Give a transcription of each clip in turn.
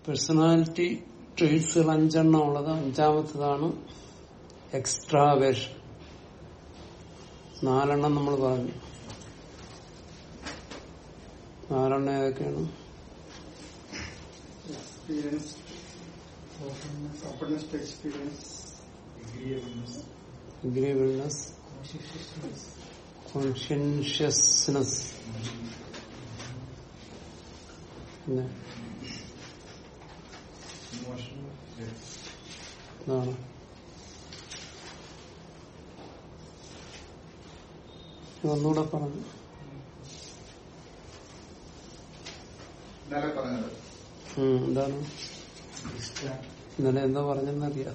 Personality ട്രേറ്റ്സുകൾ അഞ്ചെണ്ണം ഉള്ളത് അഞ്ചാമത്തതാണ് എക്സ്ട്രാവേഷൻ നാലെണ്ണം നമ്മൾ പറഞ്ഞു നാലെണ്ണം ഏതൊക്കെയാണ് experience, openness, openness to experience, agreeableness conscientiousness പിന്നെ എന്താണ് ഒന്നുകൂടെ പറഞ്ഞു ഇന്നലെ പറഞ്ഞത് ഉം, എന്താണ് ഇന്നലെ എന്താ പറഞ്ഞെന്നറിയാം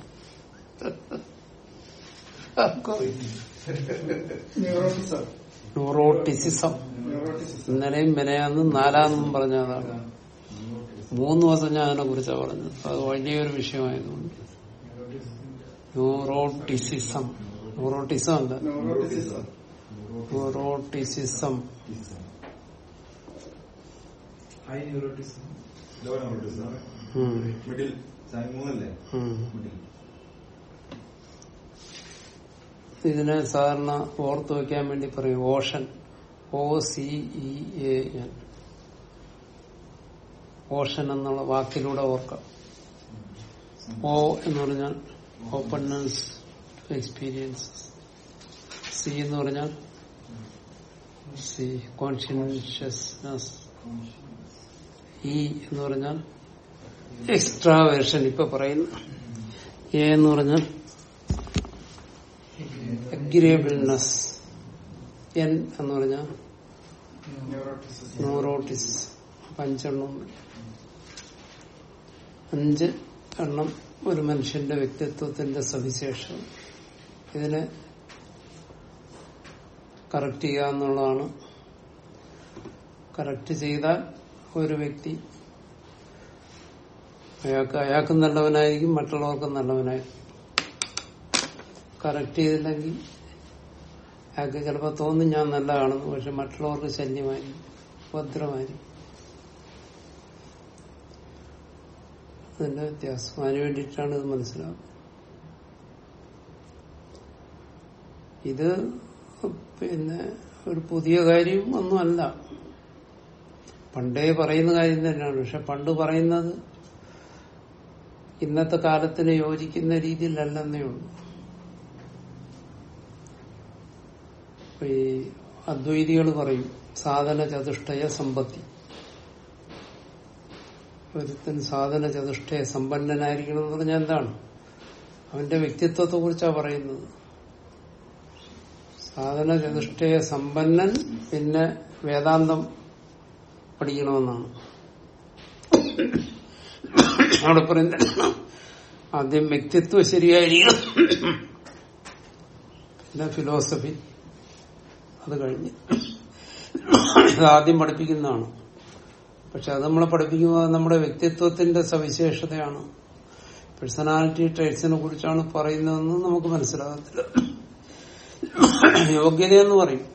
neuroticism, ന്യൂറോട്ടിസിസം neuroticism, ഇന്നലെയും വിനയാന്നും നാലാന്നും പറഞ്ഞ അതാണ് മൂന്ന് ദിവസം ഞാൻ അതിനെ കുറിച്ചാണ് പറഞ്ഞത് അത് വലിയൊരു വിഷയമായതുകൊണ്ട് ന്യൂറോട്ടിസിസം ന്യൂറോട്ടിസം അല്ല neuroticism, neuroticism high neuroticism low neuroticism ഉം, മിഡിൽ മൂന്നല്ലേ ഉം. മിഡിൽ ഇതിനെ സാധാരണ ഓർത്ത് വെക്കാൻ വേണ്ടി പറയും ocean O C E A N ocean എന്നുള്ള വാക്കിലൂടെ ഓർക്കാം ഓ എന്ന് പറഞ്ഞാൽ ഓപ്പൺനെസ് എക്സ്പീരിയൻസ് സി എന്ന് പറഞ്ഞാൽ സി കോൺഷ്യൻഷ്യസ്നെസ് ഇ എന്ന് പറഞ്ഞാൽ എക്സ്ട്രാ വേർഷൻ ഇപ്പൊ പറയുന്നു എ എന്ന് പറഞ്ഞാൽ അഗ്രിയബിൾനെസ് എൻ എന്ന് പറഞ്ഞാൽ neuroticism, ന്യൂറോട്ടിസ് അഞ്ചെണ്ണം അഞ്ച് എണ്ണം ഒരു മനുഷ്യന്റെ വ്യക്തിത്വത്തിന്റെ സവിശേഷം ഇതിനെ കറക്റ്റ് ചെയ്യുക എന്നുള്ളതാണ് കറക്റ്റ് ചെയ്താൽ ഒരു വ്യക്തി അയാൾക്ക് അയാൾക്കും നല്ലവനായിരിക്കും മറ്റുള്ളവർക്കും നല്ലവനായിരിക്കും കറക്റ്റ് ചെയ്തില്ലെങ്കിൽ അയാൾക്ക് ചിലപ്പോൾ തോന്നും ഞാൻ നല്ലതാണെന്ന് പക്ഷെ മറ്റുള്ളവർക്ക് ശല്യമായിരിക്കും ഭദ്രമായിരിക്കും അതിന്റെ വ്യത്യാസം അതിനു വേണ്ടിയിട്ടാണ് ഇത് മനസ്സിലാവുന്നത് ഇത് പിന്നെ ഒരു പുതിയ കാര്യം ഒന്നുമല്ല പണ്ടേ പറയുന്ന കാര്യം തന്നെയാണ് പക്ഷെ പണ്ട് പറയുന്നത് ഇന്നത്തെ കാലത്തിന് യോജിക്കുന്ന രീതിയിലല്ലെന്നേ ഉള്ളൂ ഇപ്പൊ ഈ അദ്വൈതികൾ പറയും സാധന ചതുഷ്ടയ സമ്പത്തി ഒരുത്തൻ സാധന ചതുഷ്ടയ സമ്പന്നനായിരിക്കണം എന്ന് പറഞ്ഞാൽ എന്താണ് അവന്റെ വ്യക്തിത്വത്തെ കുറിച്ചാണ് പറയുന്നത് സാധന ചതുഷ്ടയ സമ്പന്നൻ പിന്നെ വേദാന്തം പഠിക്കണമെന്നാണ് അവിടെ പറയുന്നത് ആദ്യം വ്യക്തിത്വം ശരിയായിരിക്കണം പിന്നെ ഫിലോസഫി അത് കഴിഞ്ഞ് ഇത് ആദ്യം പഠിപ്പിക്കുന്നതാണ് പക്ഷെ അത് നമ്മളെ പഠിപ്പിക്കുമ്പോൾ അത് നമ്മുടെ വ്യക്തിത്വത്തിന്റെ സവിശേഷതയാണ് പേഴ്സണാലിറ്റി ട്രേറ്റ്സിനെ കുറിച്ചാണ് പറയുന്നതെന്ന് നമുക്ക് മനസ്സിലാകത്തില്ല യോഗ്യതയെന്ന് പറയും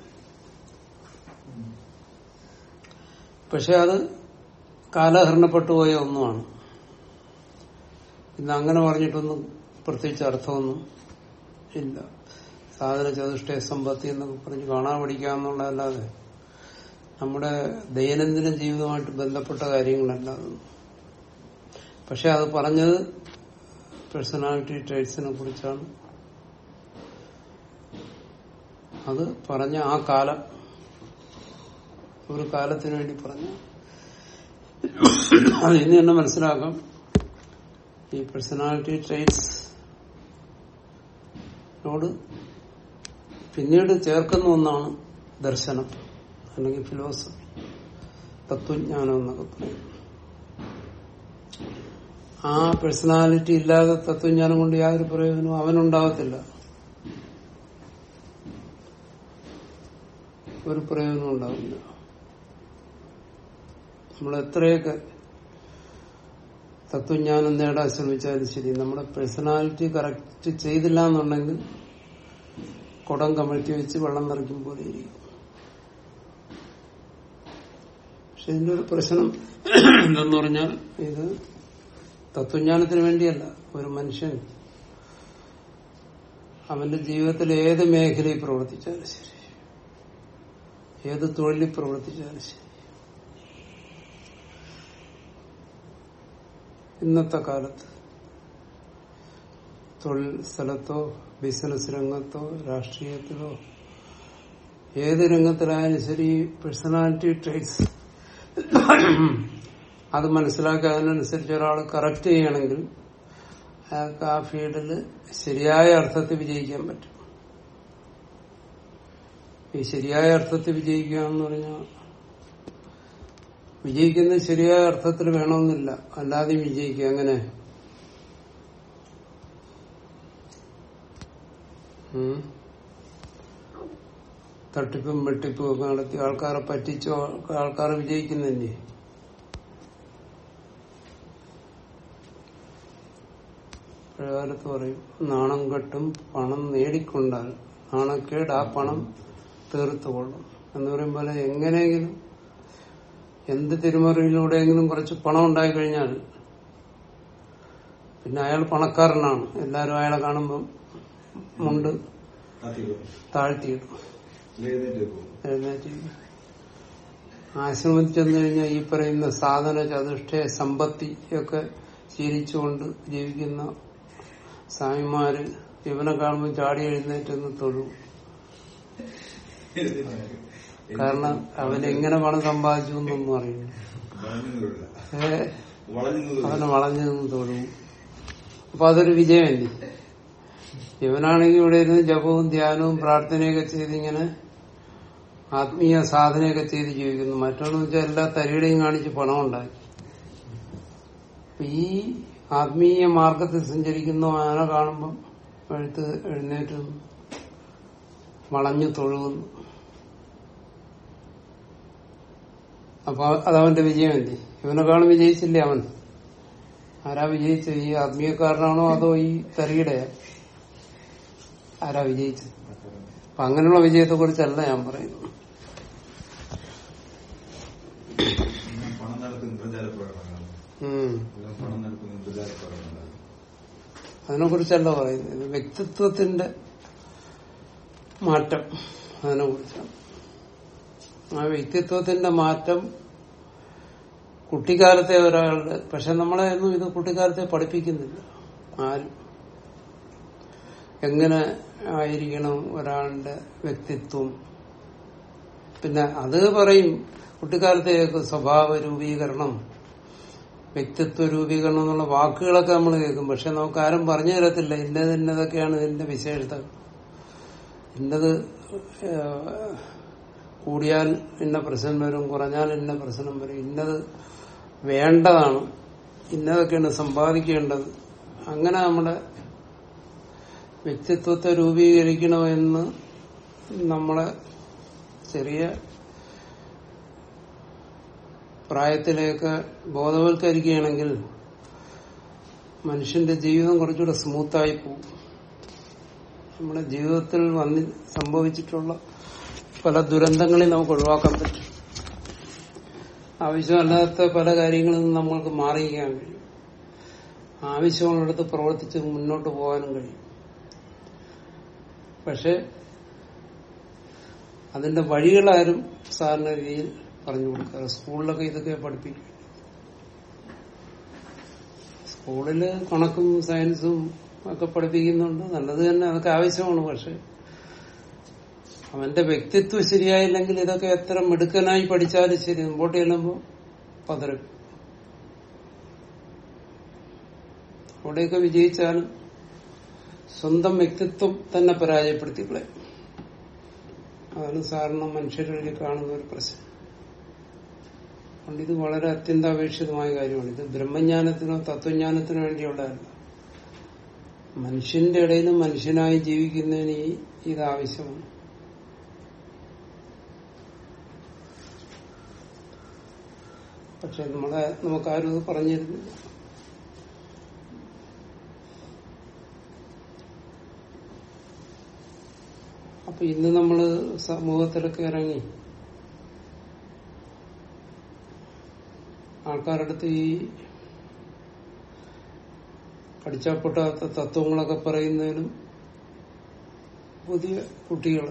പക്ഷെ അത് കാലഹരണപ്പെട്ടു പോയ ഒന്നുമാണ് ഇന്ന് അങ്ങനെ പറഞ്ഞിട്ടൊന്നും പ്രത്യേകിച്ച് അർത്ഥമൊന്നും ഇല്ല സാധന ചതുഷ്ടയ സമ്പത്തി എന്നൊക്കെ പറഞ്ഞ് കാണാൻ പഠിക്കുക എന്നുള്ളതല്ലാതെ നമ്മുടെ ദൈനംദിന ജീവിതമായിട്ട് ബന്ധപ്പെട്ട കാര്യങ്ങളല്ല അതൊന്നും പക്ഷെ അത് പറഞ്ഞത് പേഴ്സണാലിറ്റി ട്രേറ്റ്സിനെ കുറിച്ചാണ് അത് പറഞ്ഞ ആ കാലം ഒരു കാലത്തിന് വേണ്ടി പറഞ്ഞ അത് ഇനി തന്നെ മനസ്സിലാക്കാം ഈ പേഴ്സണാലിറ്റി ട്രേറ്റ്സ് നോട് പിന്നീട് ചേർക്കുന്ന ഒന്നാണ് ദർശനം അല്ലെങ്കിൽ ഫിലോസഫി തത്വജ്ഞാനം എന്നൊക്കെ പറയും ആ പേഴ്സണാലിറ്റി ഇല്ലാതെ തത്വജ്ഞാനം കൊണ്ട് യാതൊരു പ്രയോജനവും അവനുണ്ടാകത്തില്ല ഒരു പ്രയോജനം ഉണ്ടാവില്ല നമ്മൾ എത്രയൊക്കെ തത്വജ്ഞാനം നേടാൻ ശ്രമിച്ചാലും ശരി നമ്മുടെ പേഴ്സണാലിറ്റി കറക്റ്റ് ചെയ്തില്ല എന്നുണ്ടെങ്കിൽ കുടം കമഴ്ത്തി വെച്ച് വെള്ളം നിറയ്ക്കും പോലെ ഇരിക്കും പക്ഷെ ഇതിന്റെ ഒരു പ്രശ്നം എന്തെന്ന് പറഞ്ഞാൽ ഇത് തത്വജ്ഞാനത്തിന് വേണ്ടിയല്ല ഒരു മനുഷ്യൻ അവന്റെ ജീവിതത്തിൽ ഏത് മേഖലയിൽ പ്രവർത്തിച്ചാലും ശരി ഏത് തൊഴിലിൽ പ്രവർത്തിച്ചാലും ശരി ഇന്നത്തെ കാലത്ത് തൊഴിൽ സ്ഥലത്തോ ബിസിനസ് രംഗത്തോ രാഷ്ട്രീയത്തിലോ ഏത് രംഗത്തിലായാലും ശരി പേഴ്സണാലിറ്റി ട്രേറ്റ്സ് അത് മനസ്സിലാക്കി അതിനനുസരിച്ച് ഒരാൾ കറക്റ്റ് ചെയ്യണമെങ്കിൽ അയാൾക്ക് ആ ഫീൽഡിൽ ശരിയായ അർത്ഥത്തിൽ വിജയിക്കാൻ പറ്റും ഈ ശരിയായ അർത്ഥത്തിൽ വിജയിക്കുക എന്ന് പറഞ്ഞാൽ വിജയിക്കുന്നത് ശരിയായ അർത്ഥത്തിൽ വേണമെന്നില്ല അല്ലാതെയും വിജയിക്കുക അങ്ങനെ ഉം. തട്ടിപ്പും വെട്ടിപ്പും ഒക്കെ നടത്തി ആൾക്കാരെ പറ്റിച്ചോ ആൾക്കാരെ വിജയിക്കുന്നില്ലേ പഴയകാലത്ത് പറയും നാണം കെട്ടും പണം നേടിക്കൊണ്ടാൽ നാണക്കേട് ആ പണം തീർത്തുകൊള്ളും എന്ന് പറയും പോലെ എങ്ങനെയെങ്കിലും എന്ത് തിരുമറിയിലൂടെയെങ്കിലും കുറച്ച് പണം ഉണ്ടായി കഴിഞ്ഞാൽ പിന്നെ അയാൾ പണക്കാരനാണ് എല്ലാരും അയാളെ കാണുമ്പം മുണ്ട് താഴ്ത്തിയിടും എഴുന്നേറ്റ് പോകും എഴുന്നേറ്റ് ആശ്രമത്തിൽ ചെന്ന് കഴിഞ്ഞാൽ ഈ പറയുന്ന സാധന ചതുഷ്ടയ സമ്പത്തി ഒക്കെ ശീലിച്ചുകൊണ്ട് ജീവിക്കുന്ന സ്വാമിമാര് ഇവനെ കാണുമ്പോൾ ചാടി എഴുന്നേറ്റെന്ന് തൊഴും കാരണം അവൻ എങ്ങനെ പണം സമ്പാദിച്ചു എന്നൊന്നും അറിയില്ല വളഞ്ഞു ഏ വളഞ്ഞു അവനെ വളഞ്ഞു നിന്ന് തൊഴും അപ്പൊ അതൊരു വിജയമല്ലേ ഇവനാണെങ്കിൽ ഇവിടെ ഇരുന്ന് ജപവും ധ്യാനവും പ്രാർത്ഥനയൊക്കെ ചെയ്ത് ഇങ്ങനെ ആത്മീയ സാധനയൊക്കെ ചെയ്ത് ജീവിക്കുന്നു മറ്റൊന്ന് വെച്ചാൽ എല്ലാ തരിയുടെയും കാണിച്ച് പണം ഉണ്ടാക്കി അപ്പൊ ഈ ആത്മീയ മാർഗത്തിൽ സഞ്ചരിക്കുന്ന ആന കാണുമ്പം എഴുത്ത് എഴുന്നേറ്റ് നിന്ന് വളഞ്ഞു തൊഴുകുന്നു അപ്പൊ അതവന്റെ വിജയമല്ലേ ഇവനെക്കാളും വിജയിച്ചില്ലേ അവൻ ആരാ വിജയിച്ചത് ഈ ആത്മീയക്കാരനാണോ അതോ ഈ തരിയുടെ ആരാ വിജയിച്ചത് അപ്പൊ അങ്ങനെയുള്ള വിജയത്തെ കുറിച്ചല്ല ഞാൻ പറയുന്നത് പണം നടത്തുന്ന പ്രചാര പ്രകടനങ്ങൾ ഉം. എല്ലാം പണം നടത്തുന്ന പ്രചാര പ്രകടനങ്ങൾ അതിനെ കുറിച്ചല്ല പറയുന്നത് ഇത് വ്യക്തിത്വത്തിന്റെ മാറ്റം അതിനെ കുറിച്ചാണ് ആ വ്യക്തിത്വത്തിന്റെ മാറ്റം കുട്ടിക്കാലത്തെ ഒരാളുടെ പക്ഷെ നമ്മളെ ഒന്നും ഇത് കുട്ടിക്കാലത്തെ പഠിപ്പിക്കുന്നില്ല ആരും എങ്ങനെ ആയിരിക്കണം ഒരാളുടെ വ്യക്തിത്വം പിന്നെ അത് പറയും കുട്ടിക്കാലത്തെ സ്വഭാവ രൂപീകരണം വ്യക്തിത്വ രൂപീകരണം എന്നുള്ള വാക്കുകളൊക്കെ നമ്മൾ കേൾക്കും പക്ഷെ നമുക്ക് ആരും പറഞ്ഞു തരത്തില്ല ഇന്നത് ഇന്നതൊക്കെയാണ് ഇതിന്റെ വിശേഷത ഇന്നത് ഏഹ്, കൂടിയാൽ ഇന്ന പ്രശ്നം വരും കുറഞ്ഞാൽ ഇന്ന പ്രശ്നം വരും ഇന്നത് വേണ്ടതാണ് ഇന്നതൊക്കെയാണ് സമ്പാദിക്കേണ്ടത് അങ്ങനെ നമ്മുടെ വ്യക്തിത്വത്തെ രൂപീകരിക്കണമെന്ന് നമ്മളെ ചെറിയ പ്രായത്തിലേക്ക് ബോധവൽക്കരിക്കുകയാണെങ്കിൽ മനുഷ്യന്റെ ജീവിതം കുറച്ചുകൂടെ സ്മൂത്തായി പോകും നമ്മുടെ ജീവിതത്തിൽ വന്നി സംഭവിച്ചിട്ടുള്ള പല ദുരന്തങ്ങളെയും നമുക്ക് ഒഴിവാക്കാൻ പറ്റും ആവശ്യമല്ലാത്ത പല കാര്യങ്ങളിൽ നിന്ന് നമ്മൾക്ക് മാറിയിരിക്കാൻ കഴിയും ആവശ്യമുള്ളിടത്ത് പ്രവർത്തിച്ച് മുന്നോട്ട് പോകാനും കഴിയും പക്ഷെ അതിന്റെ വഴികളാരും സാധാരണ രീതിയിൽ പറഞ്ഞു കൊടുക്കാറ് സ്കൂളിലൊക്കെ ഇതൊക്കെ പഠിപ്പിക്കും സ്കൂളില് കണക്കും സയൻസും ഒക്കെ പഠിപ്പിക്കുന്നുണ്ട് നല്ലത് തന്നെ അതൊക്കെ ആവശ്യമാണ് പക്ഷെ അവന്റെ വ്യക്തിത്വം ശരിയായില്ലെങ്കിൽ ഇതൊക്കെ എത്ര മിടുക്കനായി പഠിച്ചാലും ശരി മുമ്പോട്ട് ചെല്ലുമ്പോൾ പതറും അവിടെയൊക്കെ വിജയിച്ചാലും സ്വന്തം വ്യക്തിത്വം തന്നെ പരാജയപ്പെടുത്തിക്കളെ അതാണ് സാധാരണ മനുഷ്യരിൽ കാണുന്ന ഒരു പ്രശ്നം അതുകൊണ്ട് ഇത് വളരെ അത്യന്താപേക്ഷിതമായ കാര്യമാണ് ഇത് ബ്രഹ്മജ്ഞാനത്തിനോ തത്വജ്ഞാനത്തിനോ വേണ്ടിയുള്ളതല്ല മനുഷ്യന്റെ ഇടയിൽ മനുഷ്യനായി ജീവിക്കുന്നതിന് ഈ ഇത് ആവശ്യമാണ് പക്ഷെ നമ്മളെ നമുക്കാരും ഇത് പറഞ്ഞിരുന്നില്ല അപ്പൊ ഇന്ന് നമ്മള് സമൂഹത്തിലൊക്കെ ഇറങ്ങി ആൾക്കാരുടെ അടുത്ത് ഈ പഠിച്ചാൽ പൊട്ടാത്ത തത്വങ്ങളൊക്കെ പറയുന്നതിനും പുതിയ കുട്ടികൾ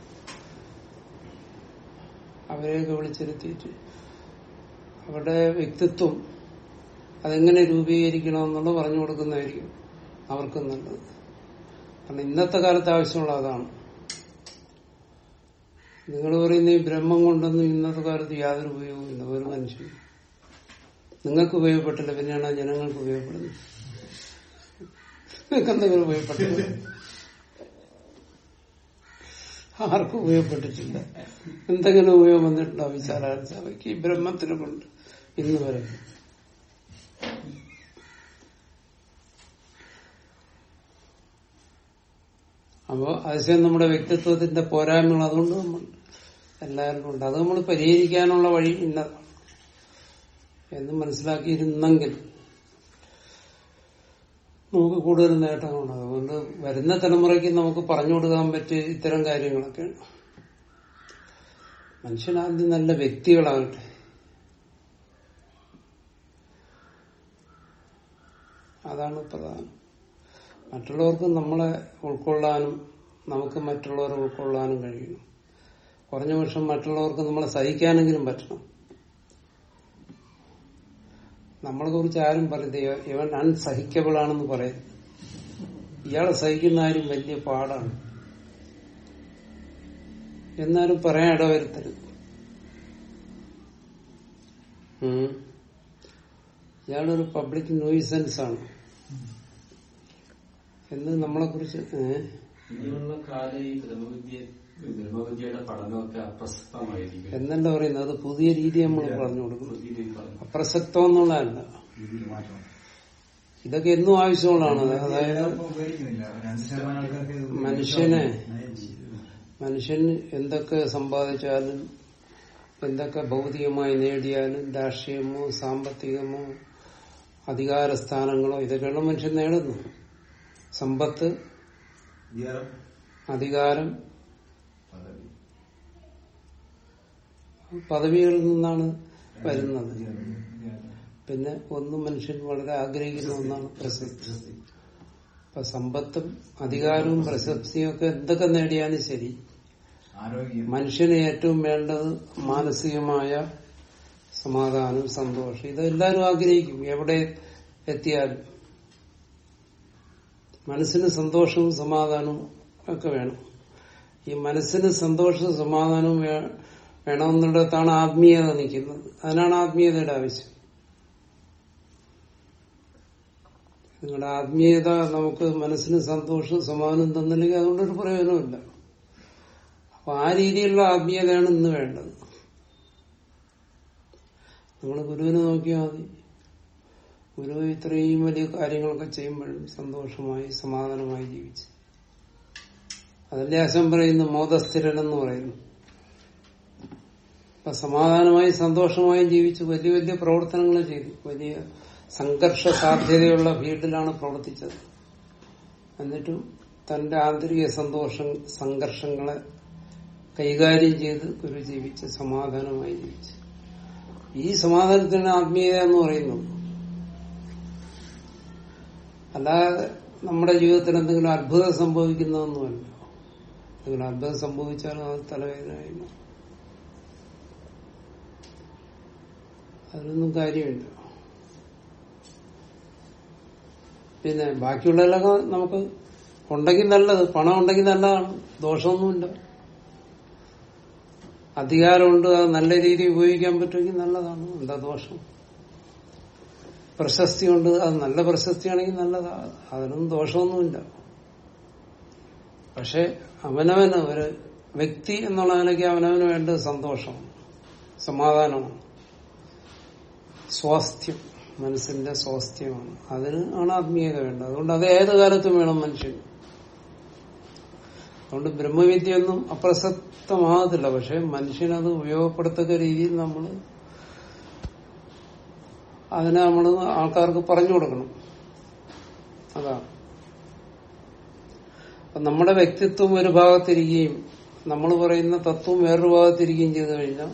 അവരെയൊക്കെ വിളിച്ചിരുത്തിയിട്ട് അവരുടെ വ്യക്തിത്വം അതെങ്ങനെ രൂപീകരിക്കണമെന്നുള്ളത് പറഞ്ഞു കൊടുക്കുന്നതായിരിക്കും അവർക്ക് നല്ലത് കാരണം ഇന്നത്തെ കാലത്ത് ആവശ്യമുള്ള അതാണ് നിങ്ങൾ പറയുന്ന ഈ ബ്രഹ്മം കൊണ്ടൊന്നും ഇന്നത്തെ കാലത്ത് യാതൊരു ഉപയോഗമില്ല ഒരു മനുഷ്യൻ നിങ്ങൾക്ക് ഉപയോഗപ്പെട്ടില്ല പിന്നെയാണ് ആ ജനങ്ങൾക്ക് ഉപയോഗപ്പെടുന്നത് നിങ്ങൾക്ക് എന്തെങ്കിലും ഉപയോഗപ്പെട്ടില്ല ആർക്കും ഉപയോഗപ്പെട്ടിട്ടില്ല എന്തെങ്കിലും ഉപയോഗം വന്നിട്ടുണ്ടോ വിശാലാൻ സഭയ്ക്ക് ഈ ബ്രഹ്മത്തിനെ കൊണ്ട് ഇന്ന് വരെ അപ്പോ അതിശയം നമ്മുടെ വ്യക്തിത്വത്തിന്റെ പോരായ്മകൾ അതുകൊണ്ട് നമ്മൾ എല്ലാവരും ഉണ്ട് അത് നമ്മൾ പരിഹരിക്കാനുള്ള വഴി ഇന്നതാണ് എന്ന് മനസ്സിലാക്കിയിരുന്നെങ്കിൽ നമുക്ക് കൂടുതൽ നേട്ടങ്ങളുണ്ട് അതുകൊണ്ട് വരുന്ന തലമുറയ്ക്ക് നമുക്ക് പറഞ്ഞു കൊടുക്കാൻ പറ്റിയ ഇത്തരം കാര്യങ്ങളൊക്കെയാണ് മനുഷ്യനാദ്യം നല്ല വ്യക്തികളാകട്ടെ അതാണ് പ്രധാനം മറ്റുള്ളവർക്ക് നമ്മളെ ഉൾക്കൊള്ളാനും നമുക്ക് മറ്റുള്ളവരെ ഉൾക്കൊള്ളാനും കഴിയണം കുറഞ്ഞ പക്ഷം മറ്റുള്ളവർക്ക് നമ്മളെ സഹിക്കാനെങ്കിലും പറ്റണം നമ്മളെ കുറിച്ച് ആരും പറയുന്നത് ഇവൻ അൺസഹിക്കബിൾ ആണെന്ന് പറയും ഇയാളെ സഹിക്കുന്ന ആരും വലിയ പാടാണ് എന്നാലും പറയാൻ ഇടവരുത്തരുത് ഉം. ഇയാളൊരു പബ്ലിക് നോയിസൻസ് ആണ് എന്ന് നമ്മളെ കുറിച്ച് ഏഹ് ഇനിയുള്ള കാലം ഈ ബ്രഹ്മവിദ്യ ബ്രഹ്മവിദ്യയുടെ പഠനമൊക്കെ അപ്രസക്തമായിരിക്കും എന്നല്ല പറയുന്നത് അത് പുതിയ രീതി നമ്മൾ പറഞ്ഞു കൊടുക്കുന്നു പുതിയ രീതി പറഞ്ഞു. അപ്രസക്തം എന്നുള്ളതല്ല രീതിയിൽ മാറ്റണം ഇതൊക്കെ എന്നും ആവശ്യമുള്ളതാണ് അതായത് ഇപ്പൊ ഉപകരിക്കുന്നില്ല ഒരു അഞ്ച് ശതമാനം ആൾക്കാർക്ക് ഇത് മനുഷ്യനെ മനുഷ്യൻ എന്തൊക്കെ സമ്പാദിച്ചാലും എന്തൊക്കെ ഭൗതികമായി നേടിയാലും രാഷ്ട്രീയമോ സാമ്പത്തികമോ അധികാര സ്ഥാനങ്ങളോ ഇതൊക്കെയുള്ള മനുഷ്യൻ നേടുന്നു സമ്പത്ത് വിചാരം അധികാരം പദവി പദവികളിൽ നിന്നാണ് വരുന്നത് പിന്നെ ഒന്ന് മനുഷ്യൻ വളരെ ആഗ്രഹിക്കുന്ന ഒന്നാണ് പ്രശസ്തി അപ്പൊ സമ്പത്തും അധികാരവും പ്രശസ്തിയും ഒക്കെ എന്തൊക്കെ നേടിയാലും ശരി ആരോഗ്യം മനുഷ്യന് ഏറ്റവും വേണ്ടത് മാനസികമായ സമാധാനം സന്തോഷം ഇതെല്ലാവരും ആഗ്രഹിക്കും എവിടെ എത്തിയാലും മനസ്സിന് സന്തോഷവും സമാധാനവും ഒക്കെ വേണം ഈ മനസ്സിന് സന്തോഷവും സമാധാനവും വേ- വേണമെന്നിടത്താണ് ആത്മീയത നിൽക്കുന്നത് അതിനാണ് ആത്മീയതയുടെ ആവശ്യം നിങ്ങളുടെ ആത്മീയത നമുക്ക് മനസ്സിന് സന്തോഷവും സമാധാനവും തന്നില്ലെങ്കിൽ അതുകൊണ്ടൊരു പ്രയോജനമില്ല അപ്പൊ ആ രീതിയിലുള്ള ആത്മീയതയാണ് ഇന്ന് വേണ്ടത് നിങ്ങൾ ഗുരുവിനെ നോക്കിയാൽ മതി ഗുരു ഇത്രയും വലിയ കാര്യങ്ങളൊക്കെ ചെയ്യുമ്പോഴും സന്തോഷമായി സമാധാനമായി ജീവിച്ചു അതല്ലേ അശം പറയുന്നു മോദസ്ഥിരൻ എന്ന് പറയുന്നു അപ്പൊ സമാധാനമായി സന്തോഷമായി ജീവിച്ചു വലിയ വലിയ പ്രവർത്തനങ്ങൾ ചെയ്തു വലിയ സംഘർഷ സാധ്യതയുള്ള ഫീൽഡിലാണ് പ്രവർത്തിച്ചത് എന്നിട്ടും തന്റെ ആന്തരിക സന്തോഷം സംഘർഷങ്ങളെ കൈകാര്യം ചെയ്ത് ഗുരു ജീവിച്ച് സമാധാനമായി ജീവിച്ചു ഈ സമാധാനത്തിന് ആത്മീയത എന്ന് പറയുന്നത് അല്ലാതെ നമ്മുടെ ജീവിതത്തിൽ എന്തെങ്കിലും അത്ഭുതം സംഭവിക്കുന്നതൊന്നുമല്ല എന്തെങ്കിലും അത്ഭുതം സംഭവിച്ചാലും അത് തലവേദനയായി മാറും. അതിനൊന്നും കാര്യമില്ല പിന്നെ ബാക്കിയുള്ളതെല്ലാം നമുക്ക് ഉണ്ടെങ്കിൽ നല്ലത് പണം ഉണ്ടെങ്കിൽ നല്ലതാണ് ദോഷമൊന്നുമില്ല അധികാരമുണ്ട് അത് നല്ല രീതിയിൽ ഉപയോഗിക്കാൻ പറ്റുമെങ്കിൽ നല്ലതാണ് എന്താ ദോഷം പ്രശസ്തിയുണ്ട് അത് നല്ല പ്രശസ്തിയാണെങ്കിൽ നല്ലതാണ് അതിനൊന്നും ദോഷമൊന്നുമില്ല പക്ഷെ അവനവന് ഒരു വ്യക്തി എന്നുള്ള നിലയ്ക്ക് അവനവന് വേണ്ടത് സന്തോഷമാണ് സമാധാനമാണ് സ്വാസ്ഥ്യം മനസ്സിന്റെ സ്വാസ്ഥ്യമാണ് അതിന് ആണ് ആത്മീയത വേണ്ടത് അതുകൊണ്ട് അത് ഏത് കാലത്തും വേണം മനുഷ്യന് അതുകൊണ്ട് ബ്രഹ്മവിദ്യയൊന്നും അപ്രസക്തമാകത്തില്ല പക്ഷെ മനുഷ്യനത് ഉപയോഗപ്പെടുത്തക്ക രീതിയിൽ നമ്മൾ അതിനെ നമ്മൾ ആൾക്കാർക്ക് പറഞ്ഞു കൊടുക്കണം അതാണ് അപ്പൊ നമ്മുടെ വ്യക്തിത്വം ഒരു ഭാഗത്തിരിക്കുകയും നമ്മൾ പറയുന്ന തത്വം വേറൊരു ഭാഗത്തിരിക്കുകയും ചെയ്തു കഴിഞ്ഞാൽ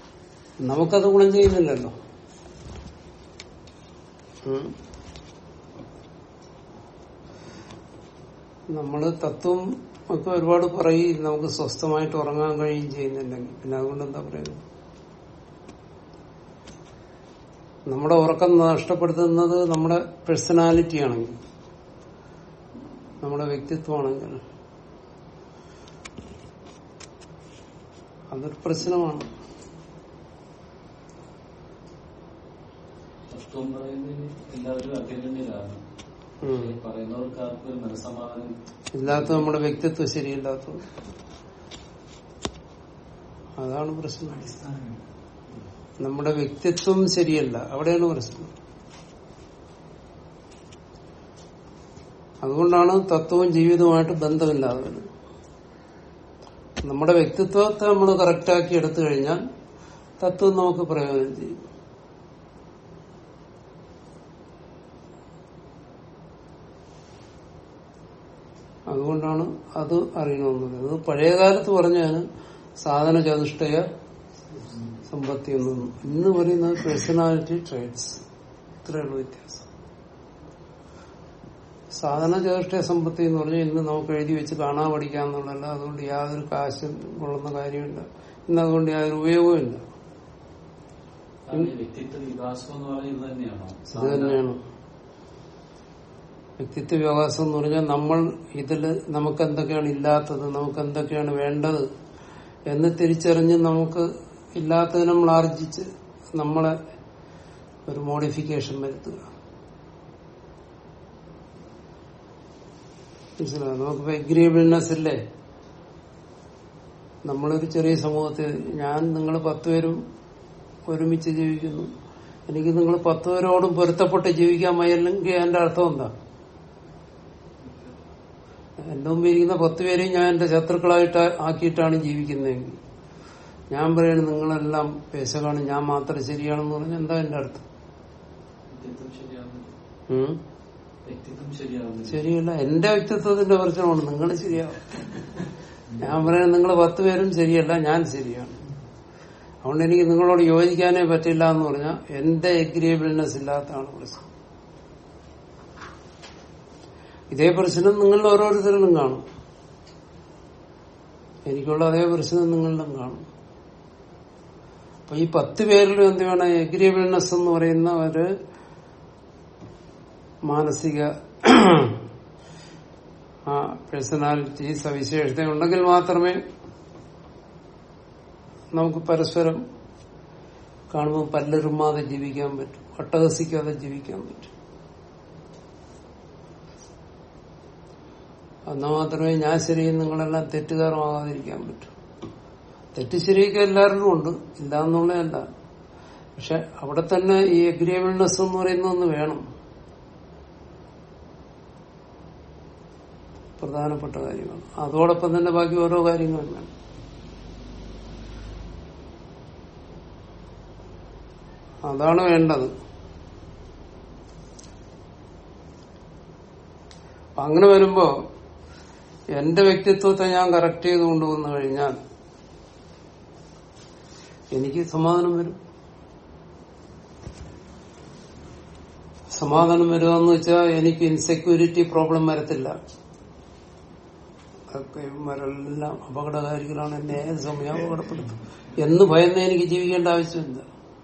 നമുക്കത് ഗുണം ചെയ്യുന്നില്ലല്ലോ ഉം. നമ്മള് തത്വം ഒക്കെ ഒരുപാട് പറയും നമുക്ക് സ്വസ്ഥമായിട്ട് ഉറങ്ങാൻ കഴിയും ചെയ്യുന്നുണ്ടെങ്കിൽ പിന്നെ അതുകൊണ്ട് എന്താ പറയുന്നത് നമ്മുടെ ഉറക്കം നഷ്ടപ്പെടുത്തുന്നത് നമ്മുടെ പേഴ്സണാലിറ്റി ആണെങ്കിൽ നമ്മുടെ വ്യക്തിത്വമാണെങ്കിൽ അതൊരു പ്രശ്നമാണ് തത്വം പറയുന്നതിന് എല്ലാവരും അഗ്രഗണ്യരാണ് ഉം. പക്ഷേ പറയുന്നവർക്ക് ആർക്കും ഒരു മനസ്സമാധാനം ഇല്ലാത്ത നമ്മുടെ വ്യക്തിത്വം ശരിയില്ലാത്തത് അതാണ് പ്രശ്നം നമ്മുടെ വ്യക്തിത്വം ശരിയല്ല അവിടെയാണ് പ്രശ്നം അതുകൊണ്ടാണ് തത്വവും ജീവിതവുമായിട്ട് ബന്ധമില്ലാതെ വരുന്നത് നമ്മുടെ വ്യക്തിത്വത്തെ നമ്മൾ കറക്റ്റാക്കി എടുത്തു കഴിഞ്ഞാൽ തത്വം നമുക്ക് പ്രയോജനം ചെയ്യും അതുകൊണ്ടാണ് അത് അറിയണമെന്നത് അത് പഴയ കാലത്ത് പറഞ്ഞാണ് സാധന ചതുഷ്ടയ സമ്പത്തി എന്നൊന്നും ഇന്ന് പറയുന്നത് പേഴ്സണാലിറ്റി ട്രേഡ്സ് ഇത്രയുള്ള വ്യത്യാസം സാധന ചതുഷ്ടയ സമ്പത്തി എന്ന് പറഞ്ഞാൽ ഇന്ന് നമുക്ക് എഴുതി വെച്ച് കാണാൻ പഠിക്കാന്നുള്ളതല്ല അതുകൊണ്ട് യാതൊരു കാശും കൊള്ളുന്ന കാര്യമില്ല ഇന്ന് അതുകൊണ്ട് യാതൊരു ഉപയോഗവുമില്ല കാരണം ഈ വ്യക്തിത്വ വികാസം എന്ന് പറയുന്നത് തന്നെയാണോ ഇത് തന്നെയാണ് വ്യക്തിത്വ വികാസം എന്ന് പറഞ്ഞാൽ നമ്മൾ ഇതിൽ നമുക്ക് എന്തൊക്കെയാണ് ഇല്ലാത്തത് നമുക്ക് എന്തൊക്കെയാണ് വേണ്ടത് എന്ന് തിരിച്ചറിഞ്ഞ് നമുക്ക് ഇല്ലാത്തത് നമ്മൾ ആർജിച്ച് നമ്മളെ ഒരു മോഡിഫിക്കേഷൻ വരുത്തുക മനസ്സിലായോ നമുക്കിപ്പോ എഗ്രിയബിൾനെസ് ഇല്ലേ നമ്മളൊരു ചെറിയ സമൂഹത്തിൽ ഞാൻ നിങ്ങൾ പത്തുപേരും ഒരുമിച്ച് ജീവിക്കുന്നു എനിക്ക് നിങ്ങൾ പത്തുപേരോടും പൊരുത്തപ്പെട്ട് ജീവിക്കാൻ വയ്യല്ലെങ്കിൽ എന്റെ അർത്ഥം എന്താ എന്റെ മുമ്പ് ഇരിക്കുന്ന പത്ത് പേരെയും ഞാൻ എന്റെ ശത്രുക്കളായിട്ട് ആക്കിയിട്ടാണ് ജീവിക്കുന്നതെങ്കിൽ ഞാൻ പറയുന്നത് നിങ്ങളെല്ലാം പേശകാണ് ഞാൻ മാത്രം ശരിയാണെന്ന് പറഞ്ഞാൽ എന്താ എന്റെ അർത്ഥം വ്യക്തിത്വം ശരിയാവുന്നില്ല ഉം? വ്യക്തിത്വം ശരിയാവുന്നില്ല ശരിയല്ല എന്റെ വ്യക്തിത്വത്തിന്റെ പ്രശ്നമാണ് നിങ്ങൾ ശരിയാവും ഞാൻ പറയുന്നത് നിങ്ങൾ പത്ത് പേരും ശരിയല്ല ഞാൻ ശരിയാണ് അതുകൊണ്ട് എനിക്ക് നിങ്ങളോട് യോജിക്കാനേ പറ്റില്ല എന്ന് പറഞ്ഞാൽ എന്റെ എഗ്രിയബിൾനെസ് ഇല്ലാത്തതാണ് പ്രശ്നം ഇതേ പ്രശ്നം നിങ്ങളിൽ ഓരോരുത്തരിലും കാണും എനിക്കുള്ള അതേ പ്രശ്നം നിങ്ങളിലും കാണും അപ്പൊ ഈ പത്ത് പേരിലും എന്ത് വേണം എഗ്രിയബിൾനെസ് എന്ന് പറയുന്ന ഒരു മാനസിക ആ പേഴ്സണാലിറ്റി സവിശേഷത ഉണ്ടെങ്കിൽ മാത്രമേ നമുക്ക് പരസ്പരം കാണുമ്പോൾ പല്ലരുമാതെ ജീവിക്കാൻ പറ്റും അട്ടഹസിക്കാതെ ജീവിക്കാൻ പറ്റും എന്നാൽ മാത്രമേ ഞാൻ ശരിയും നിങ്ങളെല്ലാം തെറ്റുകാരമാകാതിരിക്കാൻ പറ്റൂ തെറ്റ് ശരിയൊക്കെ എല്ലാവരിലും ഉണ്ട് ഇല്ല എന്നുള്ളതല്ല പക്ഷെ അവിടെ തന്നെ ഈ അഗ്രിയബിൾനെസ് എന്ന് പറയുന്ന ഒന്ന് വേണം പ്രധാനപ്പെട്ട കാര്യമാണ് അതോടൊപ്പം തന്നെ ബാക്കി ഓരോ കാര്യങ്ങളും വേണം അതാണ് വേണ്ടത് അപ്പൊ അങ്ങനെ വരുമ്പോ എന്റെ വ്യക്തിത്വത്തെ ഞാൻ കറക്റ്റ് ചെയ്ത് കൊണ്ടുവന്നു കഴിഞ്ഞാൽ എനിക്ക് സമാധാനം വരും സമാധാനം വരുമെന്ന് വെച്ചാൽ എനിക്ക് ഇൻസെക്യൂരിറ്റി പ്രോബ്ലം വരത്തില്ല അതൊക്കെ ഇവന്മാരെല്ലാം അപകടകാരികളാണ് എന്നെ ഏത് സമയം അപകടപ്പെടുത്തും എന്ന് ഭയന്ന് എനിക്ക് ജീവിക്കേണ്ട ആവശ്യമില്ല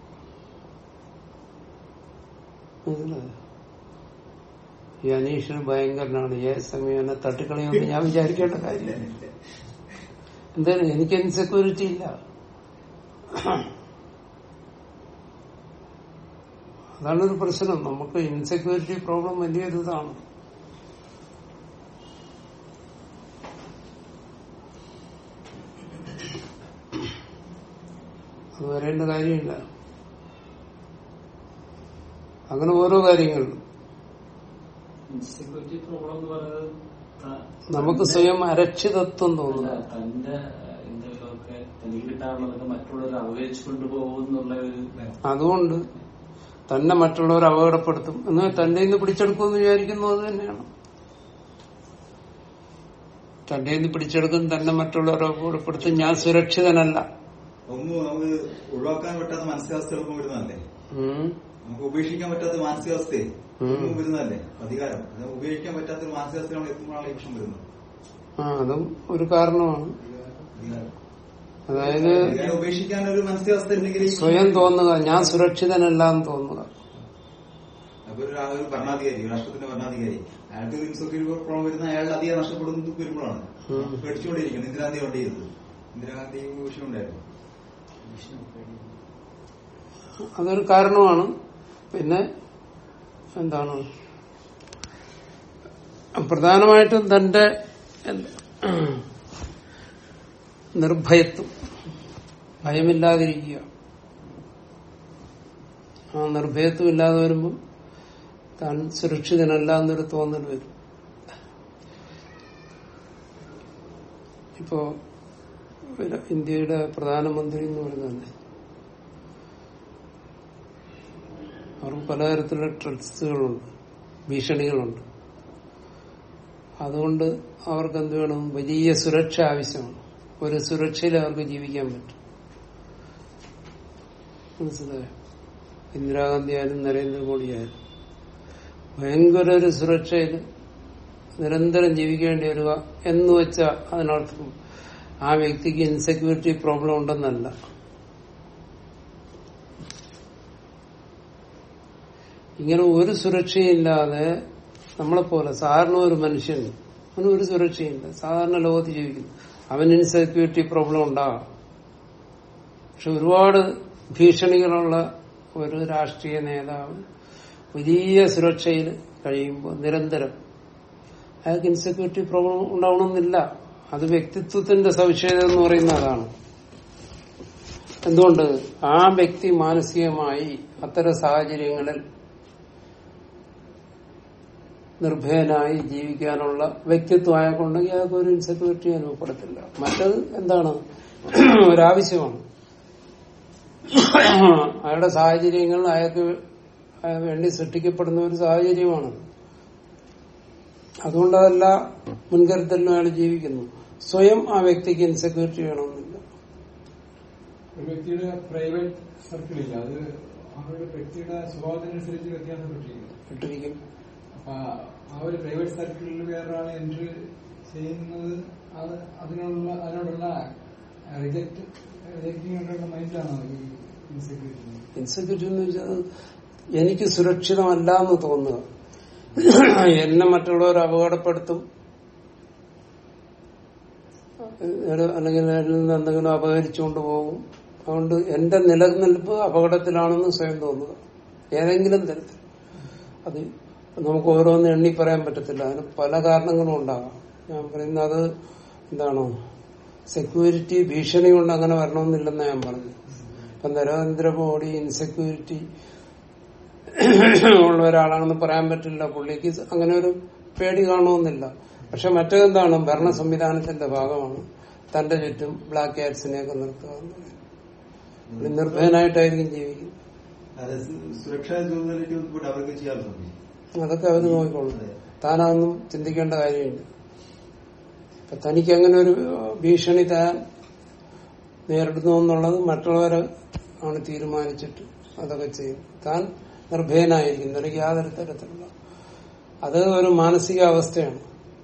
മനസ്സിലായോ? ഈ അനീഷ് ഭയങ്കരനാണ് ഏത് സമയം എന്നെ തട്ടിക്കളയുമെന്ന് ഞാൻ വിചാരിക്കേണ്ട കാര്യമില്ല എന്തായാലും എനിക്ക് ഇൻസെക്യൂരിറ്റി ഇല്ല അതാണ് ഒരു പ്രശ്നം നമുക്ക് ഇൻസെക്യൂരിറ്റി പ്രോബ്ലം വലിയൊരു ഇതാണ് അത് വരേണ്ട കാര്യമില്ല അങ്ങനെ ഓരോ കാര്യങ്ങളും ഇൻസെക്യൂരിറ്റി പ്രോബ്ലം എന്ന് പറയുന്നത് ത- നമുക്ക് സ്വയം അരക്ഷിതത്വം അല്ല, തോന്നുന്നു തന്റെ എന്തെങ്കിലുമൊക്കെ തനിക്ക് കിട്ടാനുള്ളതൊക്കെ മറ്റുള്ളവർ അവഗണിച്ചു കൊണ്ടുപോകും എന്നുള്ള ഒരു അതുകൊണ്ട് തന്നെ മറ്റുള്ളവർ അപകടപ്പെടുത്തും എന്നാൽ തന്റെ നിന്ന് പിടിച്ചെടുക്കുമെന്ന് വിചാരിക്കുന്നത് അത് തന്നെയാണ് തന്റെ നിന്ന് പിടിച്ചെടുക്കും തന്നെ മറ്റുള്ളവരെ അപകടപ്പെടുത്തും ഞാൻ സുരക്ഷിതനല്ല ഒന്നും നമുക്ക് ഒഴിവാക്കാൻ പറ്റാത്ത മാനസികാവസ്ഥകൾക്കും വിടുന്നതല്ലേ ഉം. നമുക്ക് ഉപേക്ഷിക്കാൻ പറ്റാത്ത മാനസികാവസ്ഥയെ ഉം. ഒന്നും വരുന്നതല്ലേ അധികാരം അത് ഉപയോഗിക്കാൻ പറ്റാത്ത ഒരു മാനസികാവസ്ഥയിൽ നമ്മൾ എത്തുമ്പോഴാണ് ഈ വിഷം വരുന്നത് ആ അതും ഒരു കാരണമാണ് അധികാരം അതായത് അധികാരം ഉപേക്ഷിക്കാൻ ഒരു മാനസികാവസ്ഥ ഉണ്ടെങ്കിൽ ഈ- സ്വയം തോന്നുക ഞാൻ സുരക്ഷിതനല്ല എന്ന് തോന്നുക അപ്പൊ ഒരു ആ- ഒരു ഭരണാധികാരി ഒരു രാഷ്ട്രത്തിന്റെ ഭരണാധികാരി അയാൾക്ക് ഒരു ഇൻസെക്യൂരിറ്റി പ്രോബ്ലം വരുന്ന അയാളുടെ അധികം നഷ്ടപ്പെടുന്നത് വരുമ്പോഴാണ് ഉം. പേടിച്ചുകൊണ്ടിരിക്കുന്നത് ഇന്ദിരാഗാന്ധി കൊണ്ട് ചെയ്തത് ഇന്ദിരാഗാന്ധി ഈ വിഷയം ഉണ്ടായിരുന്നു അതൊരു കാരണമാണ് പിന്നെ എന്താണ് പ്രധാനമായിട്ടും തന്റെ എന്ത് നിർഭയത്വം ഭയമില്ലാതിരിക്കുക ആ നിർഭയത്വം ഇല്ലാതെ വരുമ്പോൾ താൻ സുരക്ഷിതനല്ല എന്നൊരു തോന്നൽ വരും ഇപ്പോ പിന്നെ ഇന്ത്യയുടെ പ്രധാനമന്ത്രി എന്ന് പറയുന്നത് അവർക്ക് പലതരത്തിലുള്ള ട്രസ്റ്റുകളുണ്ട് ഭീഷണികളുണ്ട് അതുകൊണ്ട് അവർക്ക് എന്ത് വേണം വലിയ സുരക്ഷ ആവശ്യമാണ് ഒരു സുരക്ഷയിൽ അവർക്ക് ജീവിക്കാൻ പറ്റും മനസ്സിലായോ ഇന്ദിരാഗാന്ധി ആയാലും നരേന്ദ്രമോദി ആയാലും ഭയങ്കര ഒരു സുരക്ഷയിൽ നിരന്തരം ജീവിക്കേണ്ടി വരിക എന്ന് വെച്ചാൽ അതിനർത്ഥം ആ വ്യക്തിക്ക് ഇൻസെക്യൂരിറ്റി പ്രോബ്ലം ഉണ്ടെന്നല്ല ഇങ്ങനെ ഒരു സുരക്ഷയില്ലാതെ നമ്മളെപ്പോലെ സാധാരണ ഒരു മനുഷ്യൻ അവന് ഒരു സുരക്ഷയില്ല സാധാരണ ലോകത്ത് ജീവിക്കുന്നു അവന് ഇൻസെക്യൂരിറ്റി പ്രോബ്ലം ഉണ്ടാകാം പക്ഷെ ഒരുപാട് ഭീഷണികളുള്ള ഒരു രാഷ്ട്രീയ നേതാവ് വലിയ സുരക്ഷയിൽ കഴിയുമ്പോൾ നിരന്തരം അയാൾക്ക് ഇൻസെക്യൂരിറ്റി പ്രോബ്ലം ഉണ്ടാവണമെന്നില്ല അത് വ്യക്തിത്വത്തിന്റെ സവിശേഷത എന്ന് പറയുന്ന അതാണ് എന്തുകൊണ്ട് ആ വ്യക്തി മാനസികമായി അത്തരം സാഹചര്യങ്ങളിൽ നിർഭയനായി ജീവിക്കാനുള്ള വ്യക്തിത്വം അയാൾക്കുണ്ടെങ്കിൽ അയാൾക്ക് ഒരു ഇൻസെക്യൂരിറ്റി അനുഭവപ്പെടത്തില്ല മറ്റത് എന്താണ് ഒരാവശ്യമാണ് അയാളുടെ സാഹചര്യങ്ങൾ അയാൾക്ക് അയാൾക്ക് വേണ്ടി സൃഷ്ടിക്കപ്പെടുന്ന ഒരു സാഹചര്യമാണ് അതുകൊണ്ട് അതല്ല മുൻകരുതലിനും അയാൾ ജീവിക്കുന്നു സ്വയം ആ വ്യക്തിക്ക് ഇൻസെക്യൂരിറ്റി വേണമെന്നില്ല ഒരു വ്യക്തിയുടെ പ്രൈവറ്റ് സർക്കിളില്ല അത് അവരുടെ വ്യക്തിയുടെ സ്വഭാവത്തിനനുസരിച്ച് വ്യത്യാസപ്പെട്ടിരിക്കും ഇട്ടിരിക്കും അപ്പൊ ആ ഒരു പ്രൈവറ്റ് സർക്കിളിൽ വേറൊരാളെ എൻട്രി ചെയ്യുന്നത് അത് അതിനുള്ള അതിനോടുള്ള റിജക്ട് റിജക്റ്റിംഗ് മൈൻഡാണോ ഈ ഇൻസെക്യൂരിറ്റി ഇൻസെക്യൂരിറ്റി എന്ന് വെച്ചാൽ എനിക്ക് സുരക്ഷിതമല്ല എന്ന് തോന്നുക എന്നെ മറ്റുള്ളവർ അപകടപ്പെടുത്തും ഏത് അല്ലെങ്കിൽ എന്നിൽ നിന്ന് എന്തെങ്കിലും അപഹരിച്ചുകൊണ്ട് പോകും അതുകൊണ്ട് എന്റെ നിലനിൽപ്പ് അപകടത്തിലാണെന്ന് സ്വയം തോന്നുക ഏതെങ്കിലും തരത്തിൽ അത് നമുക്ക് ഓരോന്ന് എണ്ണി പറയാൻ പറ്റത്തില്ല അതിന് പല കാരണങ്ങളും ഉണ്ടാകാം ഞാൻ പറയുന്നത് അത് എന്താണോ സെക്യൂരിറ്റി ഭീഷണി കൊണ്ട് അങ്ങനെ വരണമെന്നില്ലെന്ന് ഞാൻ പറഞ്ഞു ഇപ്പൊ നരേന്ദ്രമോദി ഇൻസെക്യൂരിറ്റി ഉള്ള ഒരാളാണെന്ന് പറയാൻ പറ്റില്ല പുള്ളിക്ക് അങ്ങനെ ഒരു പേടി കാണുമെന്നില്ല പക്ഷെ മറ്റേതെന്താണ് ഭരണ സംവിധാനത്തിന്റെ ഭാഗമാണ് തന്റെ ചുറ്റും ബ്ലാക്ക് കാറ്റ്സിനെയൊക്കെ നിർത്തുക എന്ന് പറയുന്നത്. പുള്ളി നിർഭയനായിട്ടായിരിക്കും ജീവിക്കുന്നത് അത് സു- സുരക്ഷാ ചുമതലയ്ക്ക് ഉൾപ്പെടെ അവർക്ക് ചെയ്യാൻ സാധിക്കും അതൊക്കെ അവർ നോക്കിക്കോളും താനതൊന്നും ചിന്തിക്കേണ്ട കാര്യമില്ല ഇപ്പൊ തനിക്ക് അങ്ങനെ ഒരു ഭീഷണി താൻ നേരിടുന്നു എന്നുള്ളത് മറ്റുള്ളവരെ ആണ് തീരുമാനിച്ചിട്ട് അതൊക്കെ ചെയ്യും താൻ നിർഭയനായിരിക്കും തനിക്ക് യാതൊരു തരത്തിലുള്ള അത് ഒരു മാനസിക അവസ്ഥയാണ്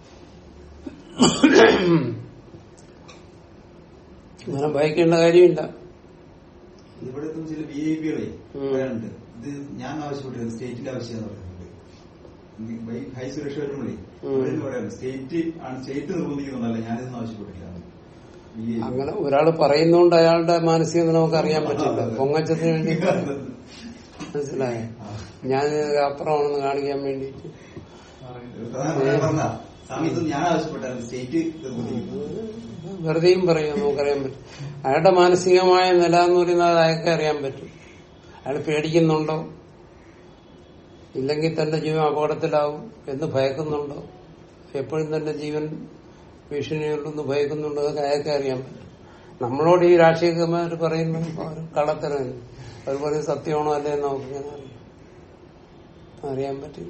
അങ്ങനെ ഭയക്കേണ്ട കാര്യമില്ല ഇവിടെ എത്തുന്ന ചില വി ഐ പികളെ ഉം. പറയാനുണ്ട് ഇത് ഞാൻ ആവശ്യപ്പെട്ടത് സ്റ്റേറ്റിന്റെ ആവശ്യമാന്ന് പറയുന്നുണ്ട് ഈ ഹൈ സുരക്ഷ വരുമ്പോഴേ ഉം. അവരെന്ന് പറയുന്നത് സ്റ്റേറ്റ് ആണ് സ്റ്റേറ്റ് നിർബന്ധിക്കുന്നുണ്ടല്ല ഞാനിതൊന്നും ആവശ്യപ്പെട്ടില്ല VIP. അങ്ങനെ ഒരാൾ പറയുന്നോണ്ട് അയാളുടെ മാനസികത നമുക്ക് അറിയാൻ പറ്റില്ല പൊങ്ങച്ചത്തിന് വേണ്ടി മനസ്സിലായോ ഞാൻ അപ്പുറമാണെന്ന് കാണിക്കാൻ വേണ്ടിയിട്ട് പ്രധാനമന്ത്രി ഞാൻ പറഞ്ഞതാ. സ്വാമി ഇത് ഞാൻ ആവശ്യപ്പെട്ടാലും സ്റ്റേറ്റ് നിർബന്ധിക്കുന്നു വെറുതെയും പറയും നമുക്കറിയാൻ പറ്റും അയാളുടെ മാനസികമായ നില എന്ന് പറയുന്നത് അത് അയാൾക്ക് അറിയാൻ പറ്റും അയാൾ പേടിക്കുന്നുണ്ടോ ഇല്ലെങ്കിൽ തന്റെ ജീവൻ അപകടത്തിലാവും എന്ന് ഭയക്കുന്നുണ്ടോ എപ്പോഴും തന്റെ ജീവൻ ഭീഷണിയുണ്ടെന്ന് ഭയക്കുന്നുണ്ടോ അതൊക്കെ അയാൾക്ക് അറിയാൻ പറ്റും നമ്മളോട് ഈ രാഷ്ട്രീയക്കാർ പറയുന്നു അവർ കള്ളത്തരം അവർ പറയും സത്യമാണോ അല്ലേ എന്ന് നമുക്ക് ഇങ്ങനെ അറിയാം അറിയാൻ പറ്റില്ല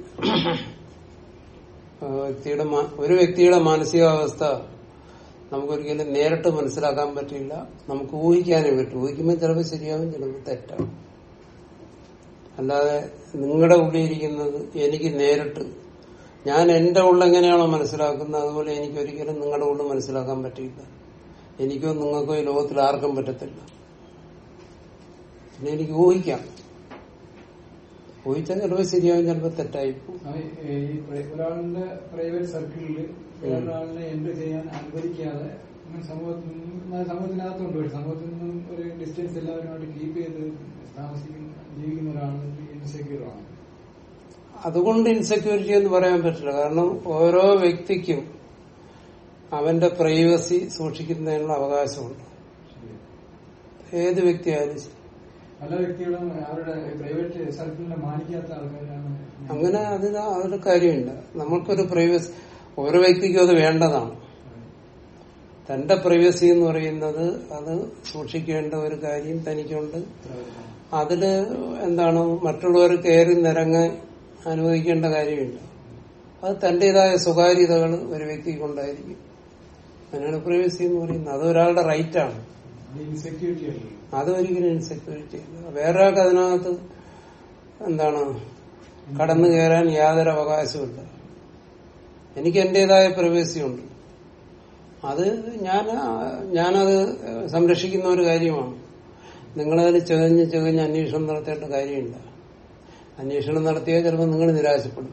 ആ വ്യക്തിയുടെ മാ- ഒരു വ്യക്തിയുടെ മാനസികാവസ്ഥ നമുക്കൊരിക്കലും നേരിട്ട് മനസ്സിലാക്കാൻ പറ്റില്ല നമുക്ക് ഊഹിക്കാനേ പറ്റും ഊഹിക്കുമ്പോൾ ചിലപ്പോൾ ശരിയാവും ചിലപ്പോൾ തെറ്റാവും അല്ലാതെ നിങ്ങളുടെ ഉള്ളിലിരിക്കുന്നത് എനിക്ക് നേരിട്ട് ഞാൻ എന്റെ ഉള്ളെങ്ങനെയാണോ മനസ്സിലാക്കുന്നത് അതുപോലെ എനിക്ക് ഒരിക്കലും നിങ്ങളുടെ ഉള്ളിൽ മനസ്സിലാക്കാൻ പറ്റില്ല എനിക്കോ നിങ്ങൾക്കോ ഈ ലോകത്തിൽ ആർക്കും പറ്റത്തില്ല പിന്നെ എനിക്ക് ഊഹിക്കാം ഊഹിച്ചാൽ ചിലപ്പോൾ ശരിയാവും ചിലപ്പോൾ തെറ്റായിപ്പോ അവൻ ഈ പ്ര- ഒരാളുടെ പ്രൈവറ്റ് സർക്കിളിൽ വേറൊരാളിനെ എൻട്രി ചെയ്യാൻ അനുവദിക്കാതെ ഇങ്ങനെ സമൂഹത്തിൽ നിന്നും സമൂഹത്തിനകത്തുണ്ട് പക്ഷെ സമൂഹത്തിൽ നിന്നും ഒരു ഡിസ്റ്റൻസ് എല്ലാവരുമായിട്ട് കീപ്പ് ചെയ്ത് താമസിക്കുന്ന ജീവിക്കുന്ന ഒരാളാണ് ഇൻസെക്യൂർ ആണ് അതുകൊണ്ട് ഇൻസെക്യൂരിറ്റി എന്ന് പറയാൻ പറ്റില്ല കാരണം ഓരോ വ്യക്തിക്കും അവന്റെ പ്രൈവസി സൂക്ഷിക്കുന്നതിനുള്ള അവകാശമുണ്ട് ഏത് വ്യക്തിയായാലും ശരി. പല വ്യക്തികളും അവരുടെ പ്രൈവറ്റ് സർക്കിളിനെ മാനിക്കാത്ത ആൾക്കാരാണ് അങ്ങനെ അതിന് അതൊരു കാര്യമില്ല നമ്മൾക്കൊരു പ്രൈവസി ഓരോ വ്യക്തിക്കും അത് വേണ്ടതാണ് തന്റെ പ്രൈവസി എന്ന് പറയുന്നത് അത് സൂക്ഷിക്കേണ്ട ഒരു കാര്യം തനിക്കുണ്ട് അതില് എന്താണ് മറ്റുള്ളവർ കയറി നിരങ്ങാൻ അനുവദിക്കേണ്ട കാര്യമില്ല അത് തന്റേതായ സ്വകാര്യതകൾ ഒരു വ്യക്തിക്കുണ്ടായിരിക്കും അതിനാണ് പ്രൈവസി എന്ന് പറയുന്നത് അത് ഒരാളുടെ റൈറ്റാണ് ഇൻസെക്യൂരിറ്റി അല്ലേ അതൊരിക്കലും ഇൻസെക്യൂരിറ്റി ഇല്ല വേറൊരാൾക്ക് അതിനകത്ത് എന്താണ് കടന്നു കയറാൻ യാതൊരു അവകാശമില്ല എനിക്ക് എന്റേതായ പ്രവേശി ഉണ്ട് അത് ഞാൻ ഞാനത് സംരക്ഷിക്കുന്ന ഒരു കാര്യമാണ് നിങ്ങളതിൽ ചെകഞ്ഞ് ചെകഞ്ഞ് അന്വേഷണം നടത്തേണ്ട കാര്യമില്ല അന്വേഷണം നടത്തിയാൽ ചിലപ്പോൾ നിങ്ങൾ നിരാശപ്പെടും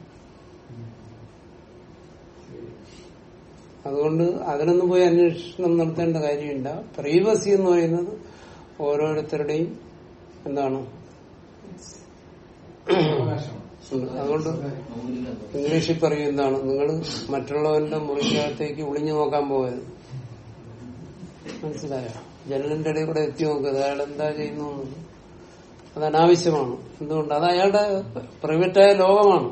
അതുകൊണ്ട് അതിനൊന്നും പോയി അന്വേഷണം നടത്തേണ്ട കാര്യമില്ല പ്രൈവസി എന്ന് പറയുന്നത് ഓരോരുത്തരുടെയും എന്താണ് അവകാശമാണ് ഉണ്ട്. അതുകൊണ്ട് മൗലിക ഇംഗ്ലീഷിൽ പറയും എന്താണ് നിങ്ങൾ മറ്റുള്ളവന്റെ മുറിക്കകത്തേക്ക് ഒളിഞ്ഞു നോക്കാൻ പോകരുത് മനസ്സിലായോ ജനലിന്റെ ഇടയിൽ കൂടെ എത്തി നോക്കുക അയാൾ എന്താ ചെയ്യുന്നു എന്നുള്ളത്. അത് അനാവശ്യമാണ് എന്തുകൊണ്ട് അത് അയാളുടെ പ്രൈവറ്റായ ലോകമാണ്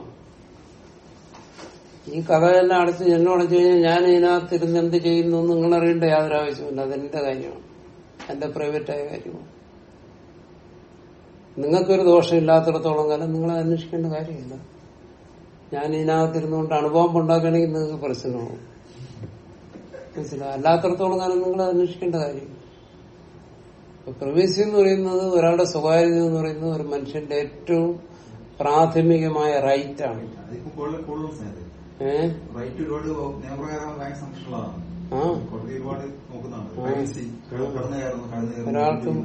ഈ കഥയെല്ലാം അടച്ച് ജനലും അടച്ചു കഴിഞ്ഞാൽ ഞാൻ ഇതിനകത്ത് ഇരുന്ന് എന്ത് ചെയ്യുന്നു എന്ന് നിങ്ങൾ അറിയേണ്ട യാതൊരു ആവശ്യമില്ല അതെന്റെ കാര്യമാണ് എന്റെ പ്രൈവറ്റായ കാര്യമാണ് നിങ്ങൾക്കൊരു ദോഷമില്ലാത്തിടത്തോളം കാലം നിങ്ങൾ അന്വേഷിക്കേണ്ട കാര്യമില്ല ഞാൻ ഇതിനകത്തിരുന്നുകൊണ്ട് അണുബോംബ് ഉണ്ടാക്കണമെങ്കിൽ നിങ്ങൾക്ക് പ്രശ്നമാവും മനസ്സിലായി അല്ലാത്തിടത്തോളം കാലം നിങ്ങൾ അന്വേഷിക്കേണ്ട കാര്യം പ്രവേശി എന്ന് പറയുന്നത് ഒരാളുടെ സ്വകാര്യത എന്ന് പറയുന്നത് ഒരു മനുഷ്യന്റെ ഏറ്റവും പ്രാഥമികമായ റൈറ്റ് ആണ് അതിപ്പോ കൂടുതൽ കൂടുതൽ സ്നേഹം ഏഹ് റൈറ്റ് ഒരുപാട് നിയമപ്രകാരം ഭയങ്കര സംരക്ഷണമുള്ളതാണ് ആ കോടതി ഒരുപാട് നോക്കുന്നതാണ് ആ. പ്രൈവസി കടന്നു കയറുന്നു കടന്നു കയറുന്നു ഒരാൾക്കും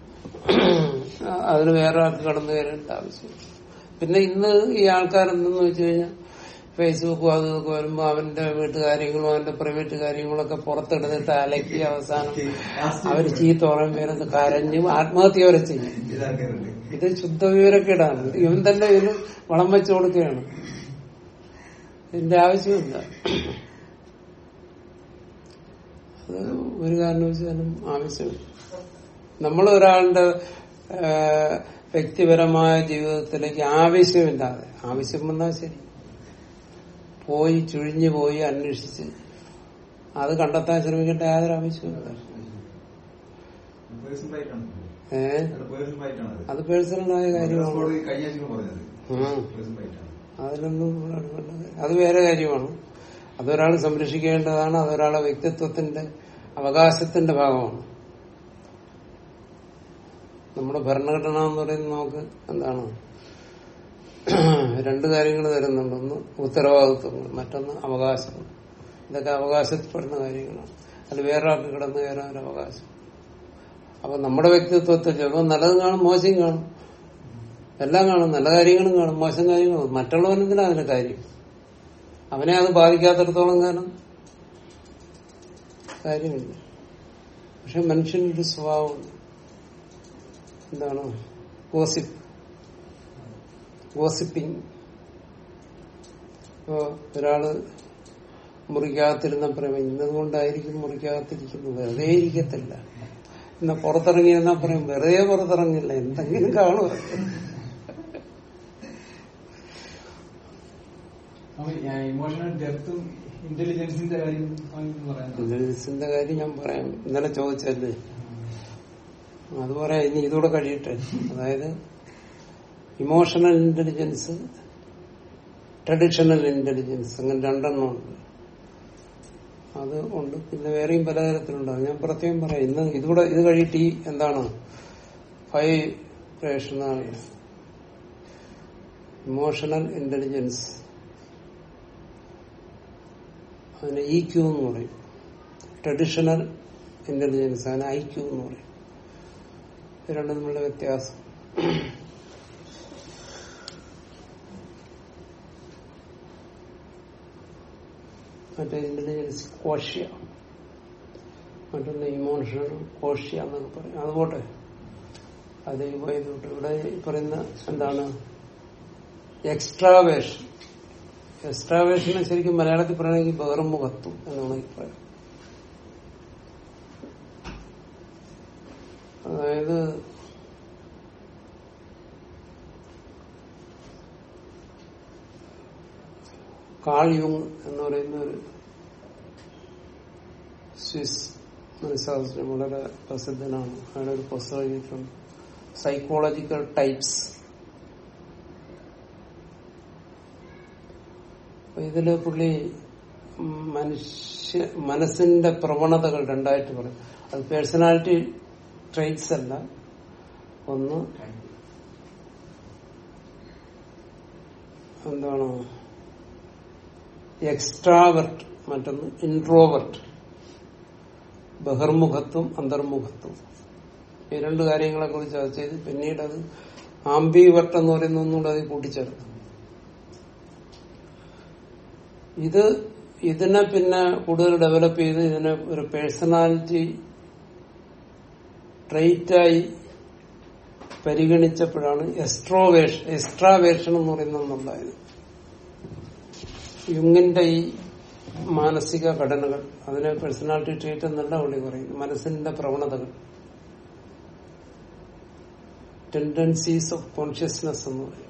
അതിന് വേറെ ആൾക്ക് കടന്നു കയറേണ്ട ആവശ്യം പിന്നെ ഇന്ന് ഈ ആൾക്കാരെന്തെന്ന് വെച്ച് കഴിഞ്ഞാൽ ഫേസ്ബുക്കും അതും ഇതൊക്കെ വരുമ്പോ അവന്റെ വീട്ടുകാര്യങ്ങളും അവന്റെ പ്രൈവറ്റ് കാര്യങ്ങളൊക്കെ പുറത്തെടുത്തിട്ട് അലക്കി അവസാനം അവർ ചീത്ത പറയും പേരത് കരഞ്ഞ് ആത്മഹത്യ വരെ ചെയ്യും ഇതാക്കാറുണ്ട് ഇത് ശുദ്ധ വിവരക്കേടാണ് ഇവൻ തന്നെ ഇതിന് വളം വെച്ചു കൊടുക്കുകയാണ് ഇതിന്റെ ആവശ്യമില്ല അത് ഒരു കാരണവശാലും ആവശ്യമില്ല നമ്മൾ ഒരാളുടെ ആ, വ്യക്തിപരമായ ജീവിതത്തിലേക്ക് ആവശ്യമില്ലാതെ ആവശ്യം വന്നാൽ ശരി പോയി ചുഴിഞ്ഞു പോയി അന്വേഷിച്ച് അത് കണ്ടെത്താൻ ശ്രമിക്കേണ്ട യാതൊരു ആവശ്യമില്ല പേഴ്സൺ റൈറ്റാണ് ഏഹ് പേഴ്സൺ റൈറ്റാണ് അത് പേഴ്സണലായ കാര്യമാണ് കോടതി കഴിഞ്ഞ ആഴ്ച പറഞ്ഞത് ഉം. പേഴ്സൺ റൈറ്റാണ് അതിലൊന്നും ഇടപെടേണ്ടത്. അത് വേറെ കാര്യമാണ് അതൊരാൾ സംരക്ഷിക്കേണ്ടതാണ് അതൊരാളെ വ്യക്തിത്വത്തിന്റെ അവകാശത്തിന്റെ ഭാഗമാണ് നമ്മുടെ ഭരണഘടന എന്ന് പറയുന്നത് നമുക്ക് എന്താണ് രണ്ട് കാര്യങ്ങൾ തരുന്നുണ്ട് ഒന്ന് ഉത്തരവാദിത്വങ്ങൾ മറ്റൊന്ന് അവകാശങ്ങൾ ഇതൊക്കെ അവകാശത്തിൽപ്പെടുന്ന കാര്യങ്ങളാണ് അതിൽ വേറൊരാൾക്ക് കിടന്നു കയറാൻ ഒരു അവകാശം അപ്പൊ നമ്മുടെ വ്യക്തിത്വത്തിൽ ചിലപ്പോൾ നല്ലതും കാണും മോശം കാണും എല്ലാം കാണും നല്ല കാര്യങ്ങളും കാണും മോശം കാര്യങ്ങളും മറ്റുള്ളവനെന്തിനാ അതിന്റെ കാര്യം അവനെ അത് ബാധിക്കാത്തിടത്തോളം കാലം കാര്യമില്ല പക്ഷെ മനുഷ്യനൊരു സ്വഭാവമുണ്ട് എന്താണ് ഗോസിപ്പ് ഗോസിപ്പിംഗ് ഇപ്പോ ഒരാള് മുറിക്കകത്തിരുന്ന പറയും ഇന്നതുകൊണ്ടായിരിക്കും മുറിക്കകത്തിരിക്കുന്നത് വെറുതെ ഇരിക്കത്തില്ല എന്നാ പുറത്തിറങ്ങി എന്നാ പറയും വെറുതെ പുറത്തിറങ്ങില്ല എന്തെങ്കിലും കാണുക ഇമോഷണൽ ഡെപ്തും ഇന്റലിജൻസിന്റെ കാര്യം അവനെന്ന് പറയുന്നത് ഇന്റലിജൻസിന്റെ കാര്യം ഞാൻ പറയാം ഇന്നലെ ചോദിച്ചല്ലേ അത് പറയാം ഇനി ഇതൂടെ കഴിയട്ടെ അതായത് ഇമോഷണൽ ഇന്റലിജൻസ് ട്രഡീഷണൽ ഇന്റലിജൻസ് അങ്ങനെ രണ്ടെണ്ണം ഉണ്ട് അത് ഉണ്ട് പിന്നെ വേറെയും പലതരത്തിലുണ്ട് അത് ഞാൻ പ്രത്യേകം പറയാം ഇന്ന് ഇതുകൂടെ ഇത് കഴിയിട്ട് ഈ എന്താണ് ഫൈവ് റേഷണൽ ഇമോഷണൽ ഇന്റലിജൻസ് അതിന് ഇ ക്യു എന്ന് പറയും ട്രഡീഷണൽ ഇന്റലിജൻസ് അതിന് ഐ ക്യു എന്ന് പറയും ഇത് രണ്ടും തമ്മിലുള്ള വ്യത്യാസം മറ്റേ ഇന്റലിജൻസ് കോഷ്യ മറ്റൊന്ന് ഇമോഷണൽ കോഷ്യ എന്നൊക്കെ പറയും അതുപോട്ടെ അത് ഇതുകൊണ്ട് ഇവിടെ ഈ പറയുന്ന എന്താണ് എക്സ്ട്രാവേഷൻ എക്സ്ട്രാവേഷനെ ശരിക്കും മലയാളത്തിൽ പറയണമെങ്കിൽ ബഹിർമുഖത്വം എന്നാണ് ഈ പറയാം അതായത് കാൾ യുങ് എന്ന് പറയുന്ന ഒരു സ്വിസ് മനഃശാസ്ത്രം വളരെ പ്രസിദ്ധനാണ് അയാളെ ഒരു പുസ്തകം എഴുതിയിട്ടുണ്ട് സൈക്കോളജിക്കൽ ടൈപ്സ് അപ്പൊ ഇതില് പുള്ളി മനുഷ്യ മനസ്സിന്റെ പ്രവണതകൾ രണ്ടായിട്ട് പറയും അത് പേഴ്സണാലിറ്റി ട്രേറ്റ്സ് അല്ല ഒന്ന് എന്താണ് എക്സ്ട്രാവർട്ട് മറ്റൊന്ന് ഇൻട്രോവർട്ട് ബഹിർമുഖത്വം അന്തർമുഖത്വം ഈ രണ്ട് കാര്യങ്ങളെ കുറിച്ച് ചർച്ച ചെയ്ത് പിന്നീട് അത് ആംബിവർട്ട് എന്ന് പറയുന്ന ഒന്നുകൂടെ അത് കൂട്ടിച്ചേർത്തു ഇത് ഇതിനെ പിന്നെ കൂടുതൽ ഡെവലപ്പ് ചെയ്ത് ഇതിനെ ഒരു പേഴ്സണാലിറ്റി ട്രേറ്റായി പരിഗണിച്ചപ്പോഴാണ് എസ്ട്രോവേഷൻ എക്സ്ട്രാവേഷൻ എന്ന് പറയുന്ന ഒന്നുണ്ടായത് യുങ്ങിന്റെ ഈ മാനസിക ഘടനകൾ അതിനെ പേഴ്സണാലിറ്റി ട്രീറ്റ് എന്നല്ല പുള്ളി പറയുന്നു മനസ്സിന്റെ പ്രവണതകൾ ടെൻഡൻസീസ് ഓഫ് കോൺഷ്യസ്നെസ് എന്ന് പറയും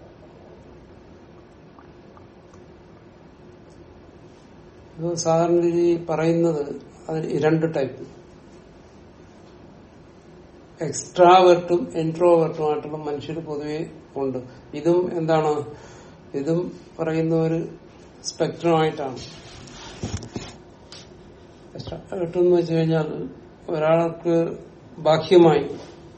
ഇത് സാധാരണ രീതി പറയുന്നത് അതിൽ രണ്ട് ടൈപ്പ് എക്സ്ട്രാവേർട്ടും ഇൻട്രോവേർട്ടുമായിട്ടുള്ള മനുഷ്യർ പൊതുവെ ഉണ്ട് ഇതും എന്താണ് ഇതും പറയുന്ന ഒരു സ്പെക്ട്രമായിട്ടാണ് എക്സ്ട്രാവേർട്ട് എന്ന് വെച്ച് കഴിഞ്ഞാൽ ഒരാൾക്ക് ബാഹ്യമായി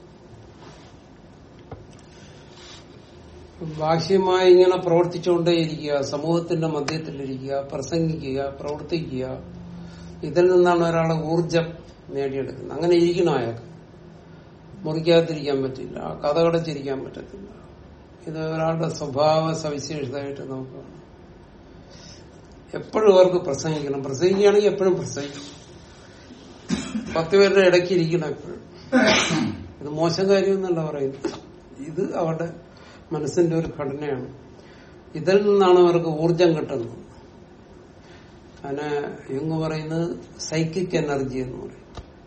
ബാഹ്യമായി ഇങ്ങനെ പ്രവർത്തിച്ചുകൊണ്ടേയിരിക്കുക സമൂഹത്തിന്റെ മധ്യത്തിലിരിക്കുക പ്രസംഗിക്കുക പ്രവർത്തിക്കുക ഇതിൽ നിന്നാണ് ഒരാളെ ഊർജം നേടിയെടുക്കുന്നത് അങ്ങനെ ഇരിക്കണം അയാൾക്ക് മുറിക്കാതിരിക്കാൻ പറ്റില്ല കഥകടച്ചിരിക്കാൻ പറ്റത്തില്ല ഇത് ഒരാളുടെ സ്വഭാവ സവിശേഷതയായിട്ട് നമുക്ക് കാണാം. എപ്പോഴും അവർക്ക് പ്രസംഗിക്കണം പ്രസംഗിക്കുകയാണെങ്കിൽ എപ്പോഴും പ്രസംഗിക്കും പത്ത് പേരുടെ ഇടയ്ക്ക് ഇരിക്കണം എപ്പോഴും ഇത് മോശം കാര്യമൊന്നല്ല പറയുന്നത് ഇത് അവരുടെ മനസ്സിന്റെ ഒരു ഘടനയാണ് ഇതിൽ നിന്നാണ് അവർക്ക് ഊർജം കിട്ടുന്നത് അതിനെ യുങ് പറയുന്നത് സൈക്കിക് എനർജി എന്ന് പറയും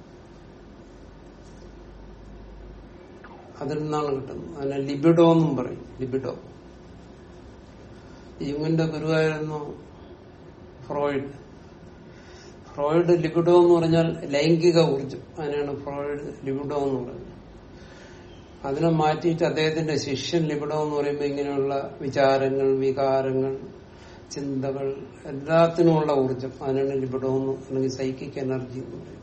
അതിൽ നിന്നാണ് കിട്ടുന്നത് അതിനെ ലിബിഡോ എന്നും പറയും ലിബിഡോ യുങ്ങിന്റെ ഗുരുവായിരുന്നു ഫ്രോയിഡ് ഫ്രോയിഡ് ലിബിഡോ എന്ന് പറഞ്ഞാൽ ലൈംഗിക ഊർജം അതിനാണ് ഫ്രോയിഡ് ലിബിഡോ എന്ന് പറയുന്നത് അതിനെ മാറ്റിയിട്ട് അദ്ദേഹത്തിന്റെ ശിഷ്യൻ ലിബിഡോ എന്ന് പറയുമ്പോൾ ഇങ്ങനെയുള്ള വിചാരങ്ങൾ വികാരങ്ങൾ ചിന്തകൾ എല്ലാത്തിനുമുള്ള ഊർജം അതിനാണ് ലിബിഡോ എന്ന് അല്ലെങ്കിൽ സൈക്കിക് എനർജി എന്ന് പറയുന്നത്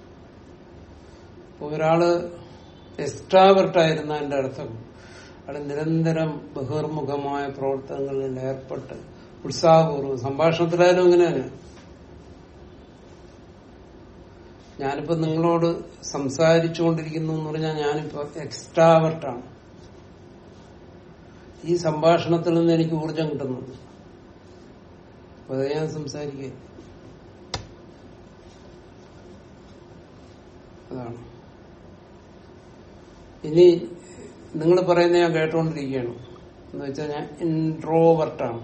അപ്പൊ ഒരാള് എക്സ്ട്രാവർട്ടായിരുന്ന എന്റെ അർത്ഥം അയാൾ നിരന്തരം ബഹിർമുഖമായ പ്രവർത്തനങ്ങളിൽ ഏർപ്പെട്ട് ഉത്സാഹപൂർവ്വം സംഭാഷണത്തിലായാലും ഇങ്ങനെയാണ് ഞാനിപ്പോ നിങ്ങളോട് സംസാരിച്ചുകൊണ്ടിരിക്കുന്നു എന്ന് പറഞ്ഞാൽ ഞാനിപ്പോ എക്സ്ട്രാവർട്ടാണ് ഈ സംഭാഷണത്തിൽ നിന്ന് എനിക്ക് ഊർജം കിട്ടുന്നുണ്ട് അപ്പൊ അത് ഞാൻ സംസാരിക്കുക അതാണ് ഇനി നിങ്ങൾ പറയുന്ന ഞാൻ കേട്ടുകൊണ്ടിരിക്കുകയാണ് എന്ന് വെച്ചാൽ ഞാൻ ഇൻട്രോവർട്ടാണ്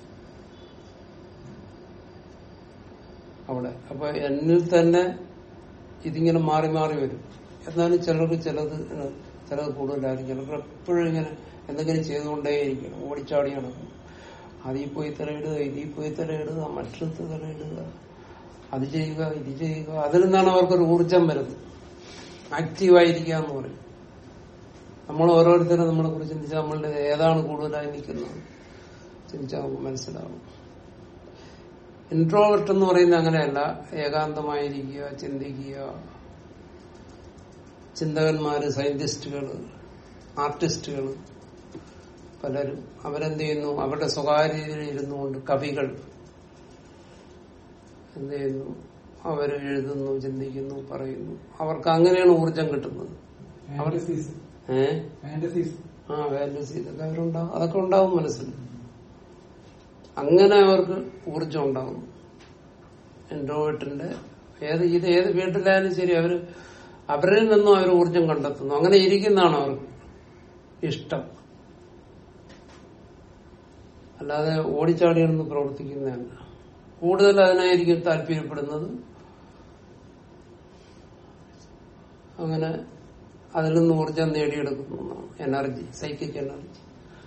അവിടെ അപ്പൊ എന്നിൽ തന്നെ ഇതിങ്ങനെ മാറി മാറി വരും എന്നാലും ചിലർക്ക് ചിലത് ചിലത് കൂടുതലായിരിക്കും ചിലർക്ക് എപ്പോഴും ഇങ്ങനെ എന്തെങ്കിലും ചെയ്തുകൊണ്ടേയിരിക്കണം ഓടിച്ചാടി നടക്കും അതിൽ പോയി തലയിടുക ഇതിൽ പോയി തലയിടുക മറ്റടുത്ത് തലയിടുക അത് ചെയ്യുക ഇത് ചെയ്യുക അതിൽ നിന്നാണ് അവർക്കൊരു ഊർജം വരുന്നത് ആക്റ്റീവായിരിക്കുക എന്ന് പറയും നമ്മൾ ഓരോരുത്തരും നമ്മളെ കുറിച്ച് ചിന്തിച്ചാൽ നമ്മളുടെ ഏതാണ് കൂടുതലായി നിൽക്കുന്നത് ചിന്തിച്ചാൽ നമുക്ക് മനസ്സിലാവും ഇൻട്രോവർട്ട് എന്ന് പറയുന്നത് അങ്ങനെയല്ല ഏകാന്തമായിരിക്കുക ചിന്തിക്കുക ചിന്തകന്മാര് സയന്റിസ്റ്റുകൾ ആർട്ടിസ്റ്റുകൾ പലരും അവരെന്ത് ചെയ്യുന്നു അവരുടെ സ്വകാര്യതയിൽ ഇരുന്നുകൊണ്ട് കവികൾ എന്ത് ചെയ്യുന്നു അവർ എഴുതുന്നു ചിന്തിക്കുന്നു പറയുന്നു അവർക്ക് അങ്ങനെയാണ് ഊർജം കിട്ടുന്നത് ഫാന്റസീസ് ഏഹ് ഫാന്റസീസ് ആ വാല്യൂസ് ഇതൊക്കെ അവരുണ്ടാവും അതൊക്കെ ഉണ്ടാവും മനസ്സിൽ അങ്ങനെ അവർക്ക് ഊർജം ഉണ്ടാവും ഇൻട്രോവേർട്ടിന്റെ ഏത് ഇത് ഏത് വീട്ടിലായാലും ശരി അവര് അവരിൽ നിന്നും അവർ ഊർജം കണ്ടെത്തുന്നു അങ്ങനെ ഇരിക്കുന്നതാണ് അവർക്ക് ഇഷ്ടം അല്ലാതെ ഓടിച്ചാടിയൊന്ന് പ്രവർത്തിക്കുന്നതല്ല കൂടുതൽ അതിനായിരിക്കും താല്പര്യപ്പെടുന്നത് അങ്ങനെ അതിൽ നിന്ന് ഊർജം നേടിയെടുക്കുന്നു എന്നാണ് എനർജി സൈക്കിക് എനർജി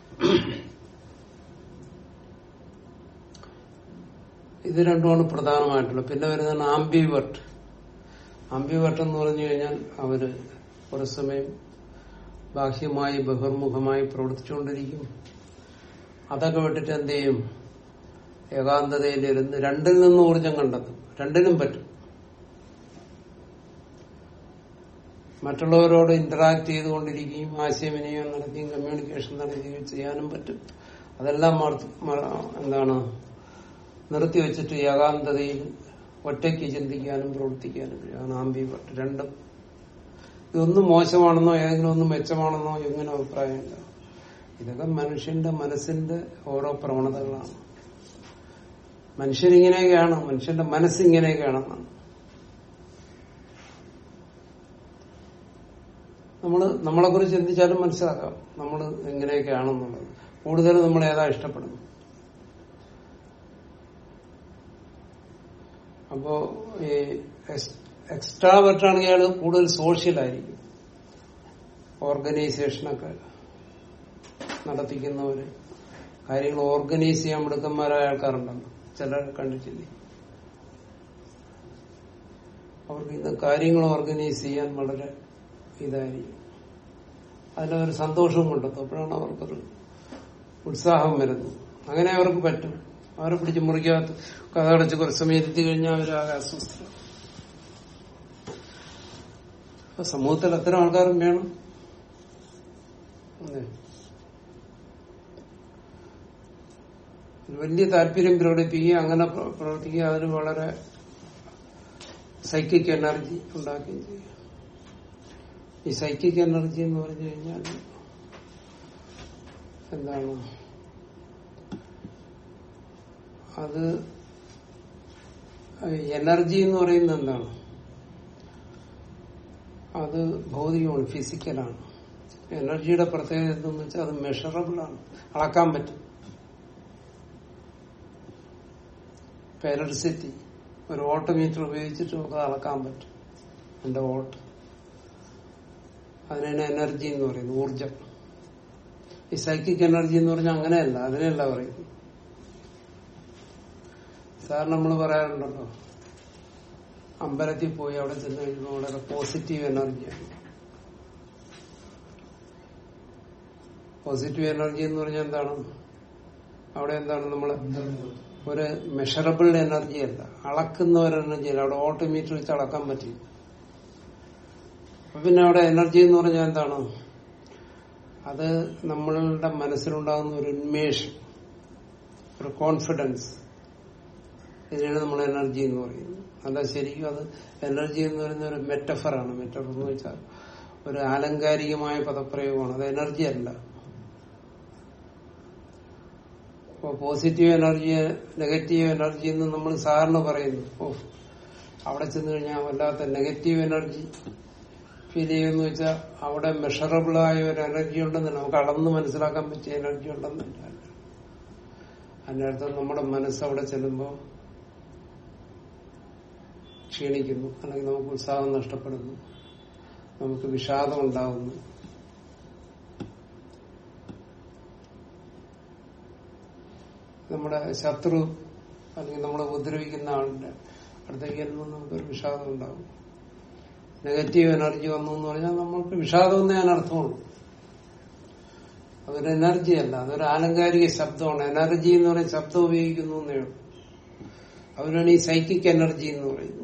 ഇത് രണ്ടുമാണ് പ്രധാനമായിട്ടുള്ളത് പിന്നെ വരുന്നതാണ് ആംബിവർട്ട് ആംബിവർട്ട് എന്ന് പറഞ്ഞു കഴിഞ്ഞാൽ അവര് ഒരു സമയം ബാഹ്യമായി ബഹിർമുഖമായി പ്രവർത്തിച്ചുകൊണ്ടിരിക്കും അതൊക്കെ വിട്ടിട്ട് എന്ത് ചെയ്യും ഏകാന്തതയിലിരുന്ന് രണ്ടിൽ നിന്ന് ഊർജം കണ്ടെത്തും രണ്ടിനും പറ്റും മറ്റുള്ളവരോട് ഇന്ററാക്ട് ചെയ്തുകൊണ്ടിരിക്കുകയും ആശയവിനിമയം നടത്തിയും കമ്മ്യൂണിക്കേഷൻ നടത്തുകയും ചെയ്യാനും പറ്റും അതെല്ലാം മറ- മറ- എന്താണ് നിർത്തിവെച്ചിട്ട് ഏകാന്തതയിൽ ഒറ്റയ്ക്ക് ചിന്തിക്കാനും പ്രവർത്തിക്കാനും കഴിയും അതാണ് ആംബിവർട്ട് രണ്ടും ഇതൊന്നും മോശമാണെന്നോ ഏതെങ്കിലും ഒന്നും മെച്ചമാണെന്നോ എങ്ങനെ അഭിപ്രായമില്ല ഇതൊക്കെ മനുഷ്യന്റെ മനസ്സിന്റെ ഓരോ പ്രവണതകളാണ് മനുഷ്യരിങ്ങനെയൊക്കെയാണ് മനുഷ്യന്റെ മനസ്സിങ്ങനെയൊക്കെയാണെന്നാണ് നമ്മൾ നമ്മളെ കുറിച്ച് ചിന്തിച്ചാലും മനസ്സിലാക്കാം നമ്മൾ എങ്ങനെയൊക്കെയാണെന്നുള്ളത് കൂടുതൽ നമ്മൾ ഏതാ ഇഷ്ടപ്പെടുന്നു അപ്പോ ഈ എക്സ്ട്രാവേർട്ട് ആണെങ്കിൽ അയാൾ കൂടുതൽ സോഷ്യലായിരിക്കും ഓർഗനൈസേഷനൊക്കെ നടത്തിക്കുന്നവര് കാര്യങ്ങൾ ഓർഗനൈസ് ചെയ്യാൻ മിടുക്കന്മാരായ ആൾക്കാരുണ്ടല്ലോ ചിലർ കണ്ടിട്ടില്ലേ അവർക്ക് ഇന്ന് കാര്യങ്ങൾ ഓർഗനൈസ് ചെയ്യാൻ വളരെ ഇതായിരിക്കും അതിലൊരു സന്തോഷവും കണ്ടെത്തും അപ്പോഴാണ് അവർക്കൊരു ഉത്സാഹം വരുന്നത് അങ്ങനെ അവർക്ക് പറ്റും അവരെ പിടിച്ച് മുറിക്കകത്ത് കഥകടച്ച് കുറച്ച് സമയം ഇരുത്തി കഴിഞ്ഞാൽ അവരാകെ അസ്വസ്ഥ അപ്പൊ സമൂഹത്തിൽ അത്തരം ആൾക്കാരും വേണം അതെ ഒരു വലിയ താല്പര്യം പ്രകടിപ്പിക്കുക അങ്ങനെ പ്ര- പ്രവർത്തിക്കുക അതിന് വളരെ സൈക്കിക് എനർജി ഉണ്ടാക്കുകയും ചെയ്യുക ഈ സൈക്കിക് എനർജി എന്ന് പറഞ്ഞു കഴിഞ്ഞാൽ എന്താണ് അത് എനർജി എന്ന് പറയുന്നത് എന്താണ് അത് ഭൗതികമാണ് ഫിസിക്കലാണ് എനർജിയുടെ പ്രത്യേകത എന്തെന്ന് വെച്ചാൽ അത് മെഷറബിൾ ആണ് അളക്കാൻ പറ്റും ഇലക്ട്രിസിറ്റി ഒരു വോട്ടമീറ്റർ ഉപയോഗിച്ചിട്ട് നമുക്ക് അളക്കാൻ പറ്റും എന്റെ വോട്ട് അതിനാണ് എനർജി എന്ന് പറയുന്നത് ഊർജം ഈ സൈക്കിക് എനർജി എന്ന് പറഞ്ഞാൽ അങ്ങനെയല്ല അതിനെയല്ല പറയുന്നത് സാർ നമ്മൾ പറയാറുണ്ടല്ലോ അമ്പലത്തിൽ പോയി അവിടെ ചെന്ന് കഴിയുമ്പോൾ വളരെ പോസിറ്റീവ് എനർജിയാണ് പോസിറ്റീവ് എനർജി എന്ന് പറഞ്ഞാൽ എന്താണ് അവിടെ എന്താണ് നമ്മൾ ഒരു മെഷറബിൾ എനർജി അല്ല അളക്കുന്ന ഒരു എനർജി അല്ല അവിടെ ഓട്ടോമീറ്റർ വെച്ച് അളക്കാൻ പറ്റില്ല അപ്പൊ പിന്നെ അവിടെ എനർജി എന്ന് പറഞ്ഞാൽ എന്താണ് അത് നമ്മളുടെ മനസ്സിലുണ്ടാകുന്ന ഒരു ഉന്മേഷം ഒരു കോൺഫിഡൻസ് ഇതിനാണ് നമ്മൾ എനർജി എന്ന് പറയുന്നത് അല്ല ശരിക്കും അത് എനർജി എന്ന് പറയുന്ന ഒരു മെറ്റഫറാണ് മെറ്റഫർ എന്ന് വെച്ചാൽ ഒരു ആലങ്കാരികമായ പദപ്രയോഗമാണ് അത് എനർജി അല്ല ഇപ്പൊ പോസിറ്റീവ് എനർജി നെഗറ്റീവ് എനർജി എന്ന് നമ്മൾ സാറിന് പറയുന്നു ഓ അവിടെ ചെന്ന് കഴിഞ്ഞാൽ വല്ലാത്ത നെഗറ്റീവ് എനർജി ഫീൽ ചെയ്യുമെന്ന് വെച്ചാൽ അവിടെ മെഷറബിൾ ആയ ഒരു എനർജി ഉണ്ടെന്ന് നമുക്ക് അളന്ന് മനസ്സിലാക്കാൻ പറ്റിയ എനർജി ഉണ്ടെന്നില്ല അതിന്റെ അർത്ഥം നമ്മുടെ മനസ്സ് അവിടെ ചെല്ലുമ്പോൾ ക്ഷീണിക്കുന്നു അല്ലെങ്കിൽ നമുക്ക് ഉത്സാഹം നഷ്ടപ്പെടുന്നു നമുക്ക് വിഷാദം ഉണ്ടാകുന്നു നമ്മുടെ ശത്രു അല്ലെങ്കിൽ നമ്മളെ ഉപദ്രവിക്കുന്ന ആളിന്റെ അടുത്തേക്ക് ചെല്ലുമ്പോൾ നമുക്കൊരു വിഷാദം ഉണ്ടാകും നെഗറ്റീവ് എനർജി വന്നു എന്ന് പറഞ്ഞാൽ നമ്മൾക്ക് വിഷാദം എന്നേ ഞാൻ അർത്ഥമുള്ളൂ അതൊരു എനർജി അല്ല അതൊരു ആലങ്കാരിക ശബ്ദമാണ് എനർജി എന്ന് പറയുന്ന ശബ്ദം ഉപയോഗിക്കുന്നു എന്നേ ഉള്ളൂ അവരാണ് ഈ സൈക്കിക് എനർജി എന്ന് പറയുന്നത്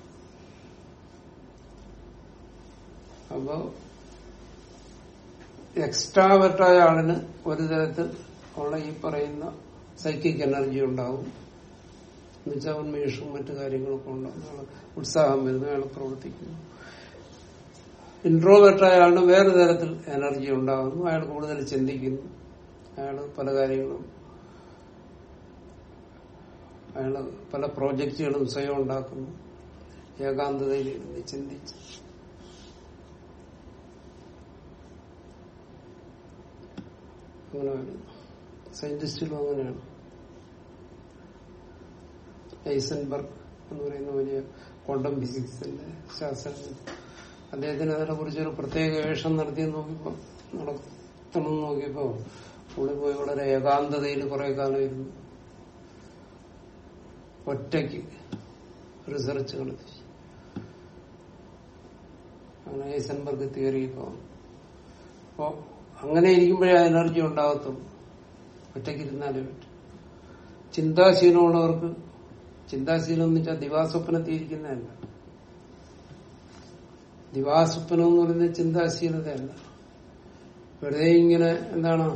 അപ്പോ എക്സ്ട്രാവർട്ടായ ആളിന് ഒരു തരത്തിൽ ഉള്ള ഈ പറയുന്ന സൈക്കിക് എനർജി ഉണ്ടാവും എന്നുവെച്ചാൽ ഉന്മേഷവും മറ്റു കാര്യങ്ങളൊക്കെ ഉണ്ടാവും അയാൾ ഉത്സാഹം വരുന്നു അയാൾ പ്രവർത്തിക്കുന്നു ഇൻട്രോവേർട്ടായ ആളിന് വേറെ തരത്തിൽ എനർജി ഉണ്ടാകുന്നു അയാൾ കൂടുതൽ ചിന്തിക്കുന്നു അയാൾ പല കാര്യങ്ങളും അയാൾ പല പ്രോജക്റ്റുകളും സ്വയം ഉണ്ടാക്കുന്നു ഏകാന്തതയിൽ ഇരുന്ന് ചിന്തിച്ച് അങ്ങനെ വരുന്നു സയന്റിസ്റ്റുകളും അങ്ങനെയാണ് ഐസൻബർഗ് എന്ന് പറയുന്ന വലിയ ക്വാണ്ടം ഫിസിക്സിന്റെ ശാസ്ത്രജ്ഞൻ അദ്ദേഹത്തിന് അതിനെ കുറിച്ച് ഒരു പ്രത്യേക ഗവേഷണം നടത്തി നോക്കിയപ്പോ നടത്തണം എന്ന് നോക്കിയപ്പോ പുള്ളി പോയി വളരെ ഏകാന്തതയിൽ കുറെ കാലം ഇരുന്നു ഒറ്റയ്ക്ക് റിസർച്ച് നടത്തി അങ്ങനെ ഐസൻബർഗ് തിയറിയൊക്കെ അപ്പോ അങ്ങനെ ഇരിക്കുമ്പോഴേ ആ എനർജി ഉണ്ടാകത്തുള്ളൂ ഒറ്റയ്ക്ക് ഇരുന്നാലേ പറ്റും ചിന്താശീലമുള്ളവർക്ക് ചിന്താശീലം എന്ന് വെച്ചാൽ ദിവാസ്വപ്നത്തിൽ ഇരിക്കുന്നതല്ല ദിവാസ്വപ്നം എന്ന് പറയുന്നത് ചിന്താശീലതയല്ല വെറുതെ ഇങ്ങനെ എന്താണ്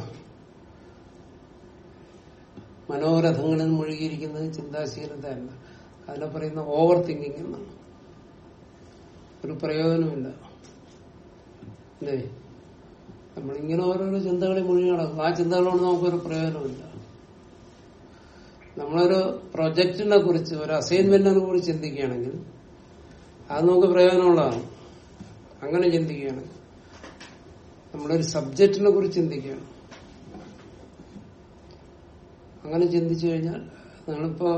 മനോരഥങ്ങളിൽ മുഴുകിയിരിക്കുന്നത് ചിന്താശീലതയല്ല അതിനെ പറയുന്ന ഓവർ തിങ്കിങ് എന്നാണ് ഒരു പ്രയോജനമില്ല അല്ലേ നമ്മളിങ്ങനെ ഓരോരോ ചിന്തകളിൽ മുഴുകി നടക്കും ആ ചിന്തകളോട് നമുക്കൊരു പ്രയോജനമില്ല നമ്മളൊരു പ്രൊജക്റ്റിനെ കുറിച്ച് ഒരു അസൈൻമെന്റിനെ കുറിച്ച് ചിന്തിക്കുകയാണെങ്കിൽ അത് നമുക്ക് പ്രയോജനമുള്ളതാണ് അങ്ങനെ ചിന്തിക്കുകയാണ് നമ്മളൊരു സബ്ജക്റ്റിനെ കുറിച്ച് ചിന്തിക്കുകയാണ് അങ്ങനെ ചിന്തിച്ചു കഴിഞ്ഞാൽ നിങ്ങളിപ്പോ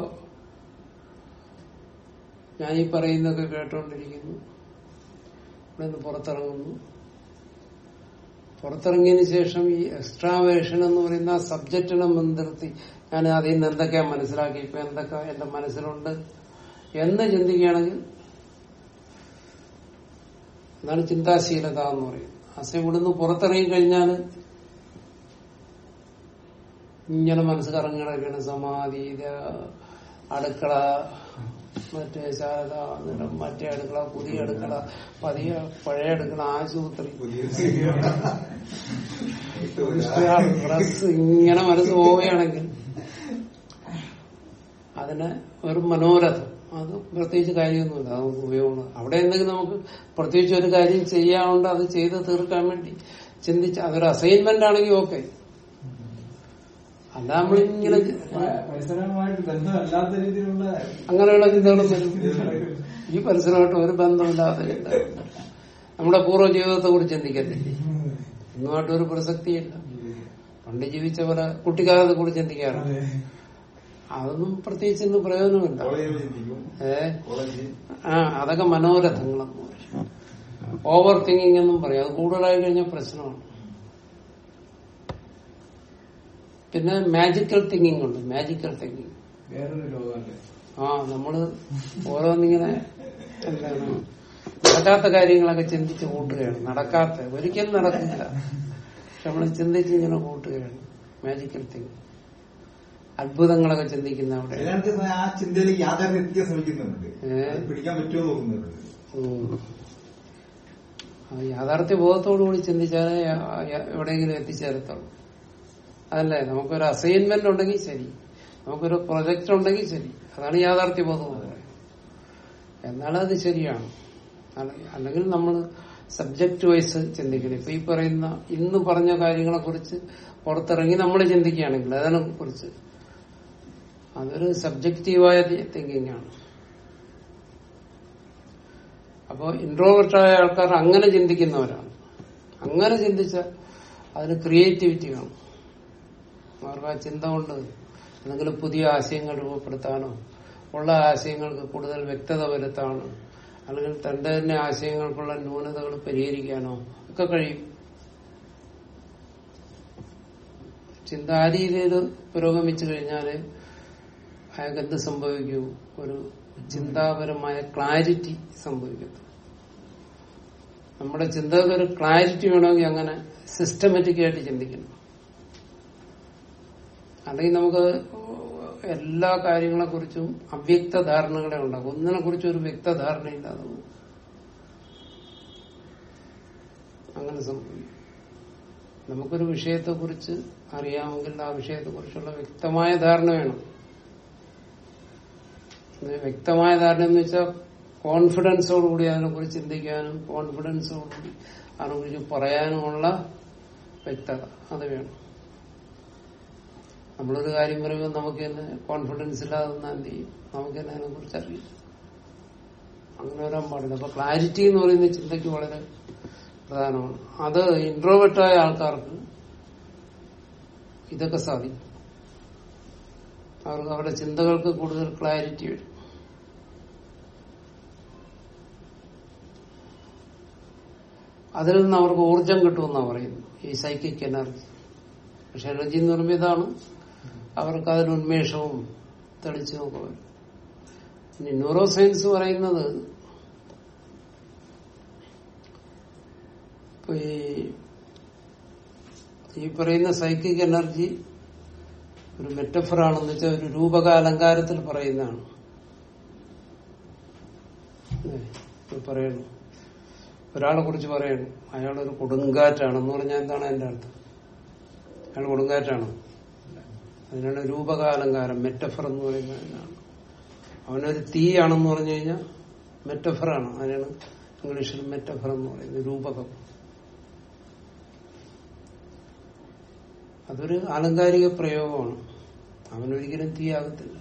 ഞാൻ ഈ പറയുന്നതൊക്കെ കേട്ടോണ്ടിരിക്കുന്നു ഇവിടെ നിന്ന് പുറത്തിറങ്ങുന്നു പുറത്തിറങ്ങിയതിന് ശേഷം ഈ എക്സ്ട്രാവേഷൻ എന്ന് പറയുന്ന ആ സബ്ജക്റ്റിനെ മുൻനിർത്തി ഞാൻ അതിൽ നിന്ന് എന്തൊക്കെയാ മനസ്സിലാക്കി ഇപ്പൊ എന്തൊക്കെ എന്റെ മനസ്സിലുണ്ട് എന്ന് ചിന്തിക്കുകയാണെങ്കിൽ അതാണ് ചിന്താശീലത എന്ന് പറയുന്നത് അസ ഇവിടുന്ന് പുറത്തിറങ്ങി കഴിഞ്ഞാൽ ഇങ്ങനെ മനസ്സ് കറങ്ങി കിടക്കുന്ന സമാധി ഇത് അടുക്കള മറ്റേ ശാരദ എന്നിട്ട് മറ്റേ അടുക്കള പുതിയ അടുക്കള പതിയ പഴയ അടുക്കള ആശുപത്രി ഡ്രസ് ഇങ്ങനെ മനസ്സ് പോവുകയാണെങ്കിൽ അതിന് ഒരു മനോരഥം അത് പ്രത്യേകിച്ച് കാര്യമൊന്നുമില്ല അത് നമുക്ക് ഉപയോഗമുള്ള അവിടെ എന്തെങ്കിലും നമുക്ക് പ്രത്യേകിച്ച് ഒരു കാര്യം ചെയ്യാറുണ്ട് അത് ചെയ്ത് തീർക്കാൻ വേണ്ടി ചിന്തിച്ച് അതൊരു അസൈൻമെന്റ് ആണെങ്കിൽ ഓക്കെ അല്ല നമ്മളിങ്ങനെ പരിസരവുമായിട്ട് ബന്ധമല്ലാത്ത രീതിയിലുള്ള അങ്ങനെയുള്ള ചിന്തകളും വരും ഈ പരിസരമായിട്ട് ഒരു ബന്ധമില്ലാത്ത ചിന്ത നമ്മുടെ പൂർവ്വ ജീവിതത്തെ കുറിച്ച് ചിന്തിക്കത്തില്ലേ ഇന്നുമായിട്ട് ഒരു പ്രസക്തിയില്ല പണ്ട് ജീവിച്ച പോലെ കുട്ടിക്കാലത്തെ കുറിച്ച് ചിന്തിക്കാറുണ്ട് അതൊന്നും പ്രത്യേകിച്ച് ഇന്ന് പ്രയോജനമില്ല കോളേജിൽ ചിന്തിക്കും ഏ കോളേജ് ആ അതൊക്കെ മനോരഥങ്ങളെന്ന് പറയും ഓവർ തിങ്കിങ് എന്നും പറയും അത് കൂടുതലായി കഴിഞ്ഞാൽ പ്രശ്നമാണ് പിന്നെ മാജിക്കൽ തിങ്കിങ് ഉണ്ട് മാജിക്കൽ തിങ്കിങ് വേറൊരു ലോകമല്ലേ ആ നമ്മള് ഓരോന്നിങ്ങനെ എന്താണ് നടക്കാത്ത കാര്യങ്ങളൊക്കെ ചിന്തിച്ച് കൂട്ടുകയാണ് നടക്കാത്ത ഒരിക്കലും നടക്കില്ല പക്ഷെ നമ്മൾ ചിന്തിച്ച് ഇങ്ങനെ കൂട്ടുകയാണ് മാജിക്കൽ തിങ് അത്ഭുതങ്ങളൊക്കെ ചിന്തിക്കുന്ന അവിടെ ചിലർക്ക് ആ ചിന്തയിലേക്ക് യാഥാർത്ഥ്യം എത്തിക്കാൻ ശ്രമിക്കുന്നുണ്ട് ഏ? അത് പിടിക്കാൻ പറ്റുമോ നോക്കുന്നുണ്ട് ഉം. ആ യാഥാർത്ഥ്യ ബോധത്തോടുകൂടി ചിന്തിച്ചാലേ ആ- ആ- എവിടെയെങ്കിലും എത്തിച്ചേരത്തുള്ളൂ അതല്ലേ നമുക്കൊരു അസൈൻമെന്റ് ഉണ്ടെങ്കിൽ ശരി നമുക്കൊരു പ്രൊജക്ട് ഉണ്ടെങ്കിൽ ശരി അതാണ് യാഥാർത്ഥ്യ ബോധം എന്ന് പറയുന്നത് എന്നാൽ അത് ശരിയാണ് അല്ല- അല്ലെങ്കിൽ നമ്മൾ സബ്ജക്ട് വൈസ് ചിന്തിക്കണം ഇപ്പൊ ഈ പറയുന്ന ഇന്ന് പറഞ്ഞ കാര്യങ്ങളെ കുറിച്ച് പുറത്തിറങ്ങി നമ്മൾ ചിന്തിക്കുകയാണെങ്കിൽ അതിനെ കുറിച്ച് അതൊരു സബ്ജക്റ്റീവായ തിങ്കിങ് ആണ് അപ്പോ ഇൻട്രോവേർട്ടായ ആൾക്കാർ അങ്ങനെ ചിന്തിക്കുന്നവരാണ് അങ്ങനെ ചിന്തിച്ച അതിന് ക്രിയേറ്റിവിറ്റി കാണും അവർക്ക് ആ ചിന്ത കൊണ്ട് എന്തെങ്കിലും പുതിയ ആശയങ്ങൾ രൂപപ്പെടുത്താനോ ഉള്ള ആശയങ്ങൾക്ക് കൂടുതൽ വ്യക്തത വരുത്താനോ അല്ലെങ്കിൽ തന്റെ തന്നെ ആശയങ്ങൾക്കുള്ള ന്യൂനതകൾ പരിഹരിക്കാനോ ഒക്കെ കഴിയും ചിന്ത ആ രീതിയിൽ പുരോഗമിച്ചു കഴിഞ്ഞാല് അയാൾക്ക് എന്ത് സംഭവിക്കൂ ഒരു ചിന്താപരമായ ക്ലാരിറ്റി സംഭവിക്കത്തു നമ്മുടെ ചിന്തകൾക്ക് ഒരു ക്ലാരിറ്റി വേണമെങ്കിൽ അങ്ങനെ സിസ്റ്റമാറ്റിക് ആയിട്ട് ചിന്തിക്കണം അല്ലെങ്കിൽ നമുക്ക് എല്ലാ കാര്യങ്ങളെ കുറിച്ചും അവ്യക്ത ധാരണകളെ ഉണ്ടാകും ഒന്നിനെ കുറിച്ചും ഒരു വ്യക്ത ധാരണയില്ലാതെ പോകും. അങ്ങനെ സംഭവിക്കും നമുക്കൊരു വിഷയത്തെക്കുറിച്ച് അറിയാമെങ്കിൽ ആ വിഷയത്തെക്കുറിച്ചുള്ള വ്യക്തമായ ധാരണ വേണം ഇത് വ്യക്തമായ ധാരണ എന്ന് വെച്ചാൽ കോൺഫിഡൻസോടുകൂടി അതിനെക്കുറിച്ച് ചിന്തിക്കാനും കോൺഫിഡൻസോടുകൂടി അതിനെക്കുറിച്ച് പറയാനുമുള്ള വ്യക്തത അത് വേണം നമ്മളൊരു കാര്യം പറയുമ്പോൾ നമുക്ക് തന്നെ കോൺഫിഡൻസ് ഇല്ലാതെ നിന്നാൽ എന്ത് ചെയ്യും നമുക്ക് തന്നെ അതിനെ കുറിച്ച് അറിയില്ല അങ്ങനെ വരാൻ പാടില്ല അപ്പൊ ക്ലാരിറ്റി എന്ന് പറയുന്ന ചിന്തയ്ക്ക് വളരെ പ്രധാനമാണ് അത് ഇൻട്രോവെർട്ടായ ആൾക്കാർക്ക് ഇതൊക്കെ സാധിക്കും അവർക്ക് അവരുടെ ചിന്തകൾക്ക് കൂടുതൽ ക്ലാരിറ്റി വരും അതിൽ നിന്ന് അവർക്ക് ഊർജം കിട്ടുമെന്നാണ് പറയുന്നത് ഈ സൈക്കിക് എനർജി പക്ഷെ എനർജി എന്ന് പറയുമ്പോൾ ഇതാണ് അവർക്ക് അതിന് ഉന്മേഷവും തെളിച്ചും ഒക്കെ വരും ഇനി ന്യൂറോ സയൻസ് പറയുന്നത് ഇപ്പൊ ഈ ഈ പറയുന്ന സൈക്കിക് എനർജി ഒരു മെറ്റഫറാണെന്ന് വെച്ചാൽ ഒരു രൂപകാലങ്കാരത്തിൽ പറയുന്നതാണ് ഏ, ഇത് പറയണു ഒരാളെ കുറിച്ച് പറയണു അയാളൊരു കൊടുങ്കാറ്റാണെന്ന് പറഞ്ഞാൽ എന്താണ് അതിന്റെ അർത്ഥം അയാൾ കൊടുങ്കാറ്റാണോ അതിനാണ് രൂപകാലങ്കാരം മെറ്റഫർ എന്ന് പറയുന്നതിനാണ് അവനൊരു തീയാണെന്ന് പറഞ്ഞു കഴിഞ്ഞാൽ മെറ്റഫറാണ് അതിനാണ് ഇംഗ്ലീഷിൽ മെറ്റഫർ എന്ന് പറയുന്നത് രൂപകം അതൊരു ആലങ്കാരിക പ്രയോഗമാണ് അവനൊരിക്കലും തീയാകത്തില്ല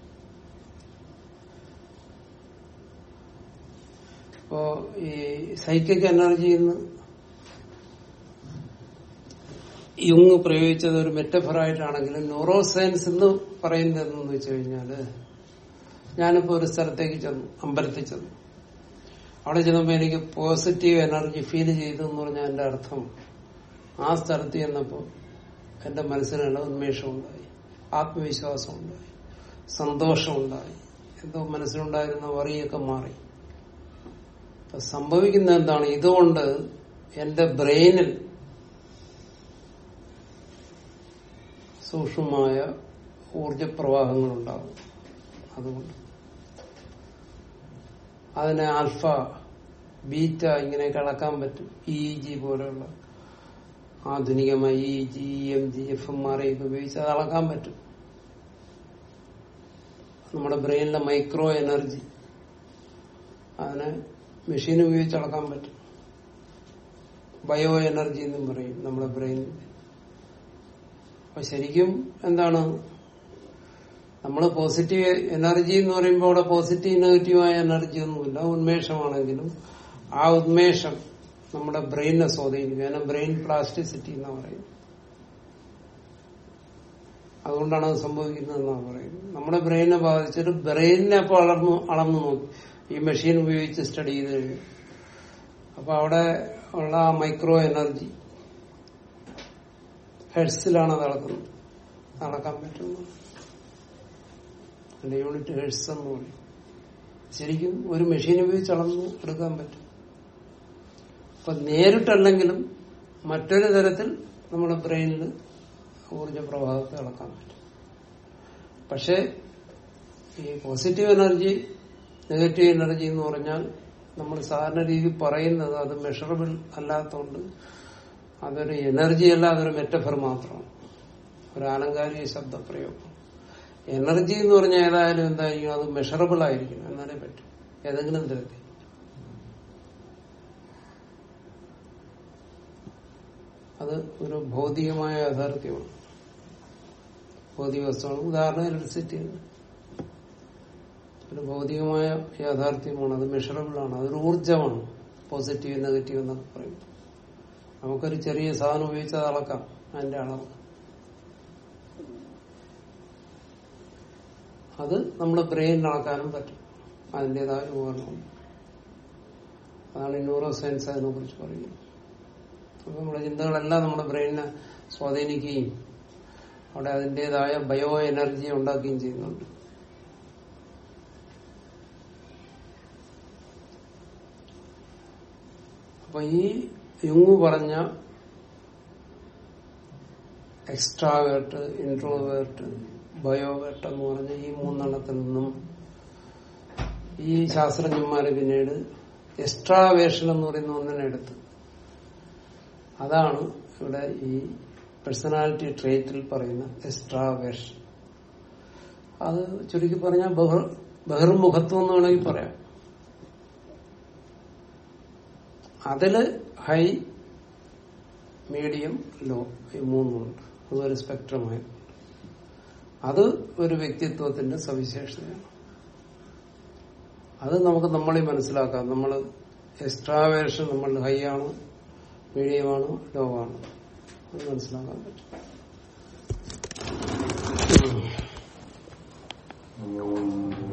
അപ്പോ ഈ സൈക്കിക് എനർജി എന്ന് യുങ് പ്രയോഗിച്ചത് ഒരു മെറ്റഫറായിട്ടാണെങ്കിലും ന്യൂറോ സയൻസ് എന്ന് പറയുന്നത് എന്തെന്ന് വെച്ച് കഴിഞ്ഞാല് ഞാനിപ്പോ ഒരു സ്ഥലത്തേക്ക് ചെന്നു അമ്പലത്തിൽ ചെന്നു അവിടെ ചെന്നപ്പോ എനിക്ക് പോസിറ്റീവ് എനർജി ഫീൽ ചെയ്തു എന്ന് പറഞ്ഞാൽ എന്റെ അർത്ഥം ആ സ്ഥലത്ത് ചെന്നപ്പോ എന്റെ മനസ്സിനുള്ള ഉന്മേഷം ഉണ്ടായി ആത്മവിശ്വാസം ഉണ്ടായി സന്തോഷം ഉണ്ടായി എന്തോ മനസ്സിലുണ്ടായിരുന്ന വറിയൊക്കെ മാറി അപ്പൊ സംഭവിക്കുന്ന എന്താണ് ഇതുകൊണ്ട് എന്റെ ബ്രെയിനിൽ സൂക്ഷ്മമായ ഊർജപ്രവാഹങ്ങൾ ഉണ്ടാകും അതുകൊണ്ട് അതിനെ ആൽഫ ബീറ്റ ഇങ്ങനെയൊക്കെ അളക്കാൻ പറ്റും ഇ ജി പോലെയുള്ള ആധുനികമായ E G M G F M R ഒക്കെ ഉപയോഗിച്ച് അത് അളക്കാൻ പറ്റും നമ്മുടെ ബ്രെയിനിലെ മൈക്രോ എനർജി അതിനെ മെഷീൻ ഉപയോഗിച്ച് അളക്കാൻ പറ്റും ബയോ എനർജി എന്നും പറയും നമ്മുടെ ബ്രെയിനിൽ അപ്പൊ ശരിക്കും എന്താണ് നമ്മൾ പോസിറ്റീവ് എനർജി എന്ന് പറയുമ്പോൾ അവിടെ പോസിറ്റീവ് നെഗറ്റീവായ എനർജി ഒന്നുമില്ല ഉന്മേഷമാണെങ്കിലും ആ ഉന്മേഷം നമ്മുടെ ബ്രെയിനിനെ സ്വാധീനിക്കും അതിനെ ബ്രെയിൻ പ്ലാസ്റ്റിസിറ്റി എന്നാ പറയുന്നത് അതുകൊണ്ടാണ് അത് സംഭവിക്കുന്നത് എന്നാണ് പറയുന്നത് നമ്മുടെ ബ്രെയിനെ ബാധിച്ചിട്ട് ബ്രെയിനിനെ അപ്പൊ അളർന്നു അളന്നു നോക്കി ഈ മെഷീൻ ഉപയോഗിച്ച് സ്റ്റഡി ചെയ്ത് കഴിഞ്ഞു അപ്പൊ അവിടെ ഉള്ള ആ മൈക്രോ എനർജി ഹെഡ്സിലാണ് അത് അളക്കുന്നത് അളക്കാൻ പറ്റുന്നത് അതിന്റെ യൂണിറ്റ് ഹെഡ്സ് എന്ന് പറയും ശരിക്കും ഒരു മെഷീൻ ഉപയോഗിച്ച് അളന്ന് എടുക്കാൻ പറ്റും അപ്പൊ നേരിട്ടല്ലെങ്കിലും മറ്റൊരു തരത്തിൽ നമ്മുടെ ബ്രെയിനിൽ ഊർജ പ്രവാഹത്തെ അളക്കാൻ പറ്റും പക്ഷെ ഈ പോസിറ്റീവ് എനർജി നെഗറ്റീവ് എനർജി എന്ന് പറഞ്ഞാൽ നമ്മൾ സാധാരണ രീതി പറയുന്നത് അത് മെഷറബിൾ അല്ലാത്തതുകൊണ്ട് അതൊരു എനർജി അല്ല അതൊരു മെറ്റഫർ മാത്രമാണ് ഒരു ആലങ്കാരിക ശബ്ദപ്രയോഗം എനർജി എന്ന് പറഞ്ഞാൽ ഏതായാലും എന്തായിരിക്കും അത് മെഷറബിൾ ആയിരിക്കും എന്നാലേ പറ്റും ഏതെങ്കിലും തരത്തിൽ അത് ഒരു ഭൗതികമായ യാഥാർത്ഥ്യമാണ് ഭൗതിക വസ്തുവാണ് ഉദാഹരണം ഇലക്ട്രിസിറ്റി ഒരു ഭൗതികമായ യാഥാർത്ഥ്യമാണ് അത് മെഷറബിൾ ആണ് അതൊരു ഊർജമാണ് പോസിറ്റീവ് നെഗറ്റീവ് എന്നൊക്കെ പറയും നമുക്കൊരു ചെറിയ സാധനം ഉപയോഗിച്ച് അത് അളക്കാം അതിന്റെ അളവ് അത് നമ്മുടെ ബ്രെയിനിൽ അളക്കാനും പറ്റും അതിൻ്റെതായ ഉപകരണമുണ്ട് അതാണ് ന്യൂറോ സയൻസ് അതിനെ കുറിച്ച് പറയുന്നത് അപ്പൊ നമ്മുടെ ചിന്തകളെല്ലാം നമ്മുടെ ബ്രെയിനിനെ സ്വാധീനിക്കുകയും അവിടെ അതിൻ്റെതായ ബയോ എനർജി ഉണ്ടാക്കുകയും ചെയ്യുന്നുണ്ട് അപ്പൊ ഈ യുങ് പറഞ്ഞ എക്സ്ട്രാവേർട്ട് ഇൻട്രോവേർട്ട് ബയോവേർട്ട് എന്ന് പറഞ്ഞ ഈ മൂന്നെണ്ണത്തിൽ നിന്നും ഈ ശാസ്ത്രജ്ഞന്മാര് പിന്നീട് എക്സ്ട്രാവേഷൻ എന്ന് പറയുന്ന ഒന്നിനെ എടുത്ത് അതാണ് ഇവിടെ ഈ പേഴ്സണാലിറ്റി ട്രേറ്റിൽ പറയുന്ന എക്സ്ട്രാവേഷൻ അത് ചുരുക്കി പറഞ്ഞാൽ ബഹിർ ബഹിർമുഖത്വം എന്ന് വേണമെങ്കിൽ പറയാം അതില് ഹൈ മീഡിയം ലോ ഈ മൂന്നുമുണ്ട് അതൊരു സ്പെക്ട്രമായി അത് ഒരു വ്യക്തിത്വത്തിന്റെ സവിശേഷതയാണ് അത് നമുക്ക് നമ്മളെ മനസ്സിലാക്കാം നമ്മൾ എക്സ്ട്രാവേഷൻ നമ്മൾ ഹൈ ആണോ മീഡിയം ആണോ ലോ ആണോ അത് മനസ്സിലാക്കാൻ പറ്റും ഓം